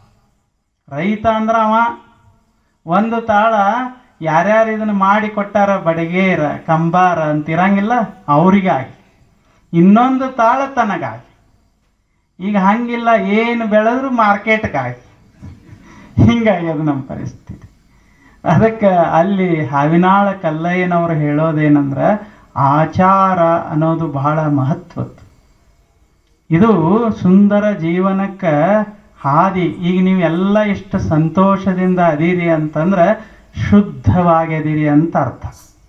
ರೈತ ಅಂದ್ರ ಅವ ಒಂದು ತಾಳ ಯಾರ್ಯಾರು ಇದನ್ನು ಮಾಡಿ ಕೊಟ್ಟಾರ ಬಡಗೇರ ಕಂಬಾರ ಅಂತಿರಂಗಿಲ್ಲ ಅವರಿಗಾಗಿ ಇನ್ನೊಂದು ತಾಳ ತನಗಾಗಿ ಈಗ ಹಂಗಿಲ್ಲ ಏನು ಬೆಳೆದ್ರು ಮಾರ್ಕೆಟ್ಗಾಗಿ ಹಿಂಗಾಗಿ ಅದು ನಮ್ಮ ಪರಿಸ್ಥಿತಿ ಅದಕ್ಕೆ ಅಲ್ಲಿ ಹಾವಿನಾಳ ಕಲ್ಲಯ್ಯನವರು ಹೇಳೋದೇನಂದ್ರೆ ಆಚಾರ ಅನ್ನೋದು ಬಹಳ ಮಹತ್ವದ್ದು ಇದು ಸುಂದರ ಜೀವನಕ್ಕೆ ಹಾದಿ ಈಗ ನೀವು ಎಲ್ಲ ಇಷ್ಟು ಸಂತೋಷದಿಂದ ಅದೀರಿ ಅಂತಂದ್ರೆ ಶುದ್ಧವಾಗಿದ್ದೀರಿ ಅಂತ ಅರ್ಥ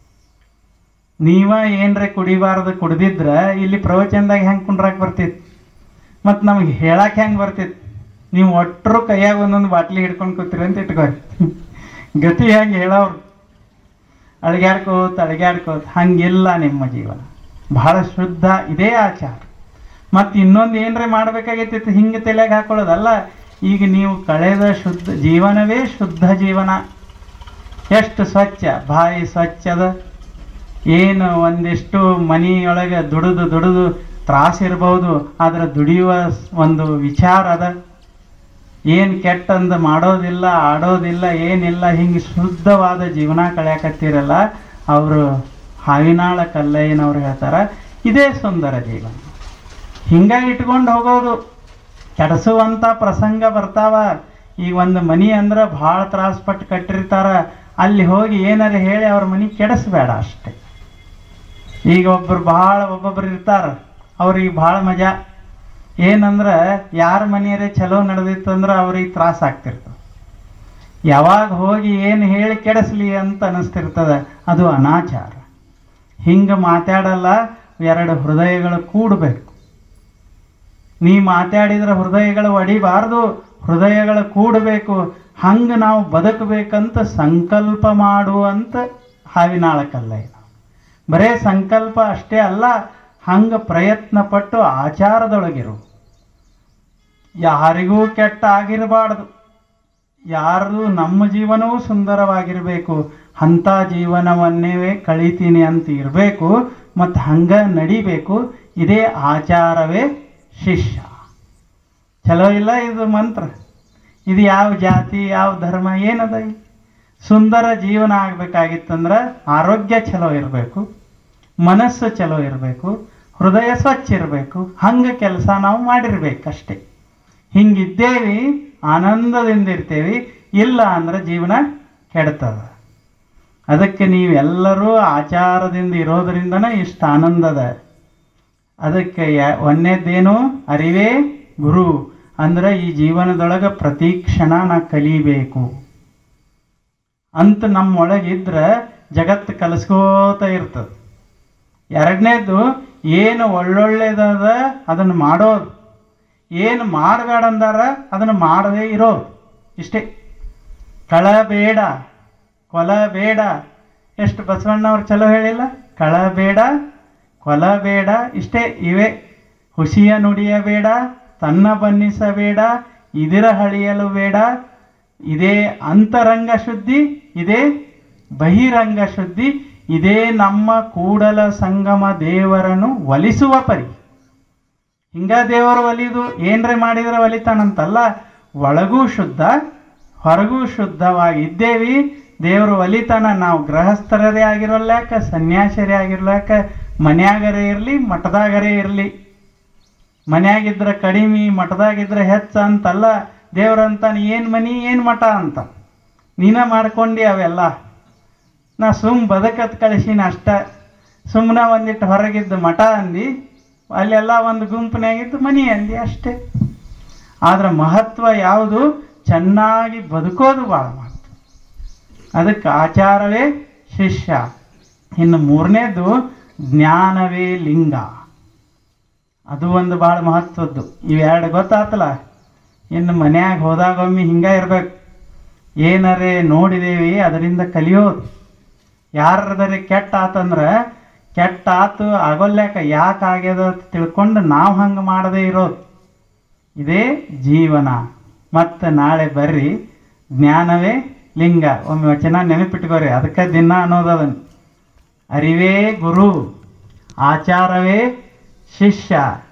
ನೀವ ಏನ್ರೆ ಕುಡಿಬಾರ್ದು ಕುಡ್ದಿದ್ರ ಇಲ್ಲಿ ಪ್ರವಚನದಾಗ ಹೆಂಗೆ ಕುಂಡ್ರಾಕ್ ಬರ್ತಿತ್ತು ಮತ್ತು ನಮಗೆ ಹೇಳಕ್ಕೆ ಹೆಂಗೆ ಬರ್ತಿತ್ತು ನೀವು ಒಟ್ಟರು ಕೈಯಾಗ ಒಂದೊಂದು ಬಾಟ್ಲಿ ಹಿಡ್ಕೊಂಡು ಕೂತೀರಿ ಅಂತ ಇಟ್ಕೋರಿ ಗತಿ ಹೆಂಗೆ ಹೇಳೋರು ಅಳಗ್ಯಾಡ್ಕೋತ ಅಳಗ್ಯಾಡ್ಕೋತ ಹಂಗಿಲ್ಲ ನಿಮ್ಮ ಜೀವನ ಬಹಳ ಶುದ್ಧ ಇದೇ ಆಚಾರ ಮತ್ತು ಇನ್ನೊಂದು ಏನರೇ ಮಾಡ್ಬೇಕಾಗೈತಿ ಹಿಂಗೆ ತಲೆಗೆ ಹಾಕೊಳ್ಳೋದಲ್ಲ ಈಗ ನೀವು ಕಳೆದ ಶುದ್ಧ ಜೀವನವೇ ಶುದ್ಧ ಜೀವನ ಎಷ್ಟು ಸ್ವಚ್ಛ ಬಾಯಿ ಸ್ವಚ್ಛದ ಏನು ಒಂದಿಷ್ಟು ಮನೆಯೊಳಗೆ ದುಡಿದು ದುಡಿದು ತ್ರಾಸಿರ್ಬೋದು ಆದ್ರೆ ದುಡಿಯುವ ಒಂದು ವಿಚಾರ ಅದ ಏನು ಕೆಟ್ಟಂದು ಮಾಡೋದಿಲ್ಲ ಆಡೋದಿಲ್ಲ ಏನಿಲ್ಲ ಹಿಂಗೆ ಶುದ್ಧವಾದ ಜೀವನ ಕಳ್ಯಾಕತ್ತೀರಲ್ಲ ಅವರು ಹಾವಿನಾಳ ಕಲ್ಲಯ್ಯನವ್ರು ಹೇಳ್ತಾರೆ ಇದೇ ಸುಂದರ ಜೀವನ ಹಿಂಗ ಇಟ್ಕೊಂಡು ಹೋಗೋದು ಕೆಡಿಸುವಂಥ ಪ್ರಸಂಗ ಬರ್ತಾವ ಈಗ ಒಂದು ಮನಿ ಅಂದ್ರೆ ಭಾಳ ತ್ರಾಸಪಟ್ಟು ಕಟ್ಟಿರ್ತಾರ ಅಲ್ಲಿ ಹೋಗಿ ಏನಾರ ಹೇಳಿ ಅವ್ರ ಮನೆ ಕೆಡಿಸ್ಬೇಡ ಅಷ್ಟೆ ಈಗ ಒಬ್ಬರು ಭಾಳ ಒಬ್ಬೊಬ್ರು ಇರ್ತಾರ ಅವ್ರಿಗೆ ಭಾಳ ಮಜಾ ಏನಂದ್ರೆ ಯಾರ ಮನೆಯರೇ ಚಲೋ ನಡೆದಿತ್ತಂದ್ರೆ ಅವ್ರಿಗೆ ತ್ರಾಸ ಆಗ್ತಿರ್ತದೆ ಯಾವಾಗ ಹೋಗಿ ಏನು ಹೇಳಿ ಕೆಡಿಸ್ಲಿ ಅಂತ ಅನಿಸ್ತಿರ್ತದೆ ಅದು ಅನಾಚಾರ ಹಿಂಗೆ ಮಾತಾಡಲ್ಲ ಎರಡು ಹೃದಯಗಳು ಕೂಡಬೇಕು ನೀ ಮಾತಾಡಿದ್ರೆ ಹೃದಯಗಳು ಒಡಿಬಾರ್ದು ಹೃದಯಗಳು ಕೂಡಬೇಕು ಹಂಗೆ ನಾವು ಬದುಕಬೇಕಂತ ಸಂಕಲ್ಪ ಮಾಡುವಂತ ಹಾವಿನಾಳಕ್ಕಲ್ಲ ಇದು ಬರೇ ಸಂಕಲ್ಪ ಅಷ್ಟೇ ಅಲ್ಲ ಹಂಗೆ ಪ್ರಯತ್ನ ಪಟ್ಟು ಆಚಾರದೊಳಗಿರು ಯಾರಿಗೂ ಕೆಟ್ಟ ಆಗಿರಬಾರ್ದು ಯಾರು ನಮ್ಮ ಜೀವನವೂ ಸುಂದರವಾಗಿರಬೇಕು ಅಂಥ ಜೀವನವನ್ನೇ ಕಳಿತೀನಿ ಅಂತ ಇರಬೇಕು ಮತ್ತು ಹಂಗ ನಡಿಬೇಕು ಇದೇ ಆಚಾರವೇ ಶಿಷ್ಯ ಚಲೋ ಇಲ್ಲ ಇದು ಮಂತ್ರ ಇದು ಯಾವ ಜಾತಿ ಯಾವ ಧರ್ಮ ಏನದ ಇಲ್ಲಿ? ಸುಂದರ ಜೀವನ ಆಗ್ಬೇಕಾಗಿತ್ತಂದ್ರೆ ಆರೋಗ್ಯ ಚಲೋ ಇರಬೇಕು ಮನಸ್ಸು ಚಲೋ ಇರಬೇಕು ಹೃದಯ ಸ್ವಚ್ಛ ಇರಬೇಕು ಹಂಗೆ ಕೆಲಸ ನಾವು ಮಾಡಿರ್ಬೇಕಷ್ಟೇ ಹಿಂಗಿದ್ದೇವಿ ಆನಂದದಿಂದ ಇರ್ತೇವಿ ಇಲ್ಲ ಅಂದ್ರೆ ಜೀವನ ಕೆಡ್ತದ ಅದಕ್ಕೆ ನೀವೆಲ್ಲರೂ ಆಚಾರದಿಂದ ಇರೋದ್ರಿಂದನೇ ಇಷ್ಟು ಆನಂದದ ಅದಕ್ಕೆ ಯ- ಒಂದನೇದ್ದೇನು ಅರಿವೇ ಗುರು ಅಂದ್ರೆ ಈ ಜೀವನದೊಳಗೆ ಪ್ರತಿ ಕ್ಷಣ ನಾ ಕಲಿಬೇಕು ಅಂತ ನಮ್ಮೊಳಗಿದ್ರೆ ಜಗತ್ತು ಕಲಿಸ್ಕೋತ ಇರ್ತದೆ ಎರಡನೇದು ಏನು ಒಳ್ಳೊಳ್ಳೇದದ ಅದನ್ನು ಮಾಡೋದು ಏನು ಮಾಡಬೇಡ ಅಂದಾರ ಅದನ್ನು ಮಾಡದೇ ಇರೋದು ಇಷ್ಟೇ ಕಳಬೇಡ ಕೊಲಬೇಡ ಎಷ್ಟು ಬಸವಣ್ಣವ್ರು ಚಲೋ ಹೇಳಿಲ್ಲ ಕಳಬೇಡ ಕೊಲಬೇಡ ಇಷ್ಟೇ ಇವೆ ಹುಸಿಯ ನುಡಿಯಬೇಡ ತನ್ನ ಬನ್ನಿಸಬೇಡ ಇದಿರ ಹಳಿಯಲು ಬೇಡ ಇದೇ ಅಂತರಂಗ ಶುದ್ಧಿ ಇದೇ ಬಹಿರಂಗ ಶುದ್ಧಿ ಇದೇ ನಮ್ಮ ಕೂಡಲ ಸಂಗಮ ದೇವರನ್ನು ಒಲಿಸುವ ಪರಿ ಹಿಂಗ ದೇವರು ಒಲಿದು ಏನ್ರೆ ಮಾಡಿದ್ರೆ ಒಲಿತಾನಂತಲ್ಲ ಒಳಗೂ ಶುದ್ಧ ಹೊರಗೂ ಶುದ್ಧವಾಗಿದ್ದೇವಿ ದೇವರು ಒಲಿತಾನ ನಾವು ಗೃಹಸ್ಥರರೇ ಆಗಿರೋಲ್ಯಾಕ ಸನ್ಯಾಸರೇ ಆಗಿರ್ಲಾಕ ಮನ್ಯಾಗರೇ ಇರಲಿ ಮಠದಾಗರೇ ಇರಲಿ ಮನ್ಯಾಗಿದ್ರೆ ಕಡಿಮೆ ಮಠದಾಗಿದ್ರೆ ಹೆಚ್ಚ ಅಂತಲ್ಲ ದೇವ್ರಂತಾನೆ ಏನು ಮನಿ ಏನು ಮಠ ಅಂತ ನೀನ ಮಾಡ್ಕೊಂಡಿ ಅವೆಲ್ಲ ನಾ ಸುಮ್ ಬದುಕತ್ ಕಳಿಸಿನ ಅಷ್ಟ ಸುಮ್ಮನೆ ಒಂದಿಟ್ಟು ಹೊರಗಿದ್ದು ಮಠ ಅಂದು ಅಲ್ಲೆಲ್ಲ ಒಂದು ಗುಂಪಿನಾಗಿದ್ದು ಮನಿ ಅಂದಿ ಅಷ್ಟೇ ಆದ್ರೆ ಮಹತ್ವ ಯಾವುದು ಚೆನ್ನಾಗಿ ಬದುಕೋದು ಭಾಳ ಮಹತ್ವ ಅದಕ್ಕೆ ಆಚಾರವೇ ಶಿಷ್ಯ ಇನ್ನು ಮೂರನೇದು ಜ್ಞಾನವೇ ಲಿಂಗ ಅದು ಒಂದು ಭಾಳ ಮಹತ್ವದ್ದು ಇವೆರಡು ಗೊತ್ತಾತಲ್ಲ ಇನ್ನು ಮನ್ಯಾಗ ಹೋದಾಗೊಮ್ಮೆ ಹಿಂಗ ಇರ್ಬೇಕು ಏನರೇ ನೋಡಿದೇವಿ ಅದರಿಂದ ಕಲಿಯೋದು ಯಾರದರೆ ಕೆಟ್ಟ ಆತಂದ್ರೆ ಕೆಟ್ಟ ಆತು ಆಗೋಲ್ಯಾಕ ಯಾಕೆ ಆಗ್ಯದ ಅಂತ ತಿಳ್ಕೊಂಡು ನಾವು ಹಂಗೆ ಮಾಡದೇ ಇರೋದು ಇದೇ ಜೀವನ ಮತ್ತೆ ನಾಳೆ ಬರ್ರಿ ಜ್ಞಾನವೇ ಲಿಂಗ ಒಮ್ಮೆ ವಚನ ನೆನಪಿಟ್ಕೋರಿ ಅದಕ್ಕೆ ದಿನ ಅನ್ನೋದು ಅದನ್ನು ಅರಿವೇ ಗುರು ಆಚಾರವೇ ಶಿಷ್ಯ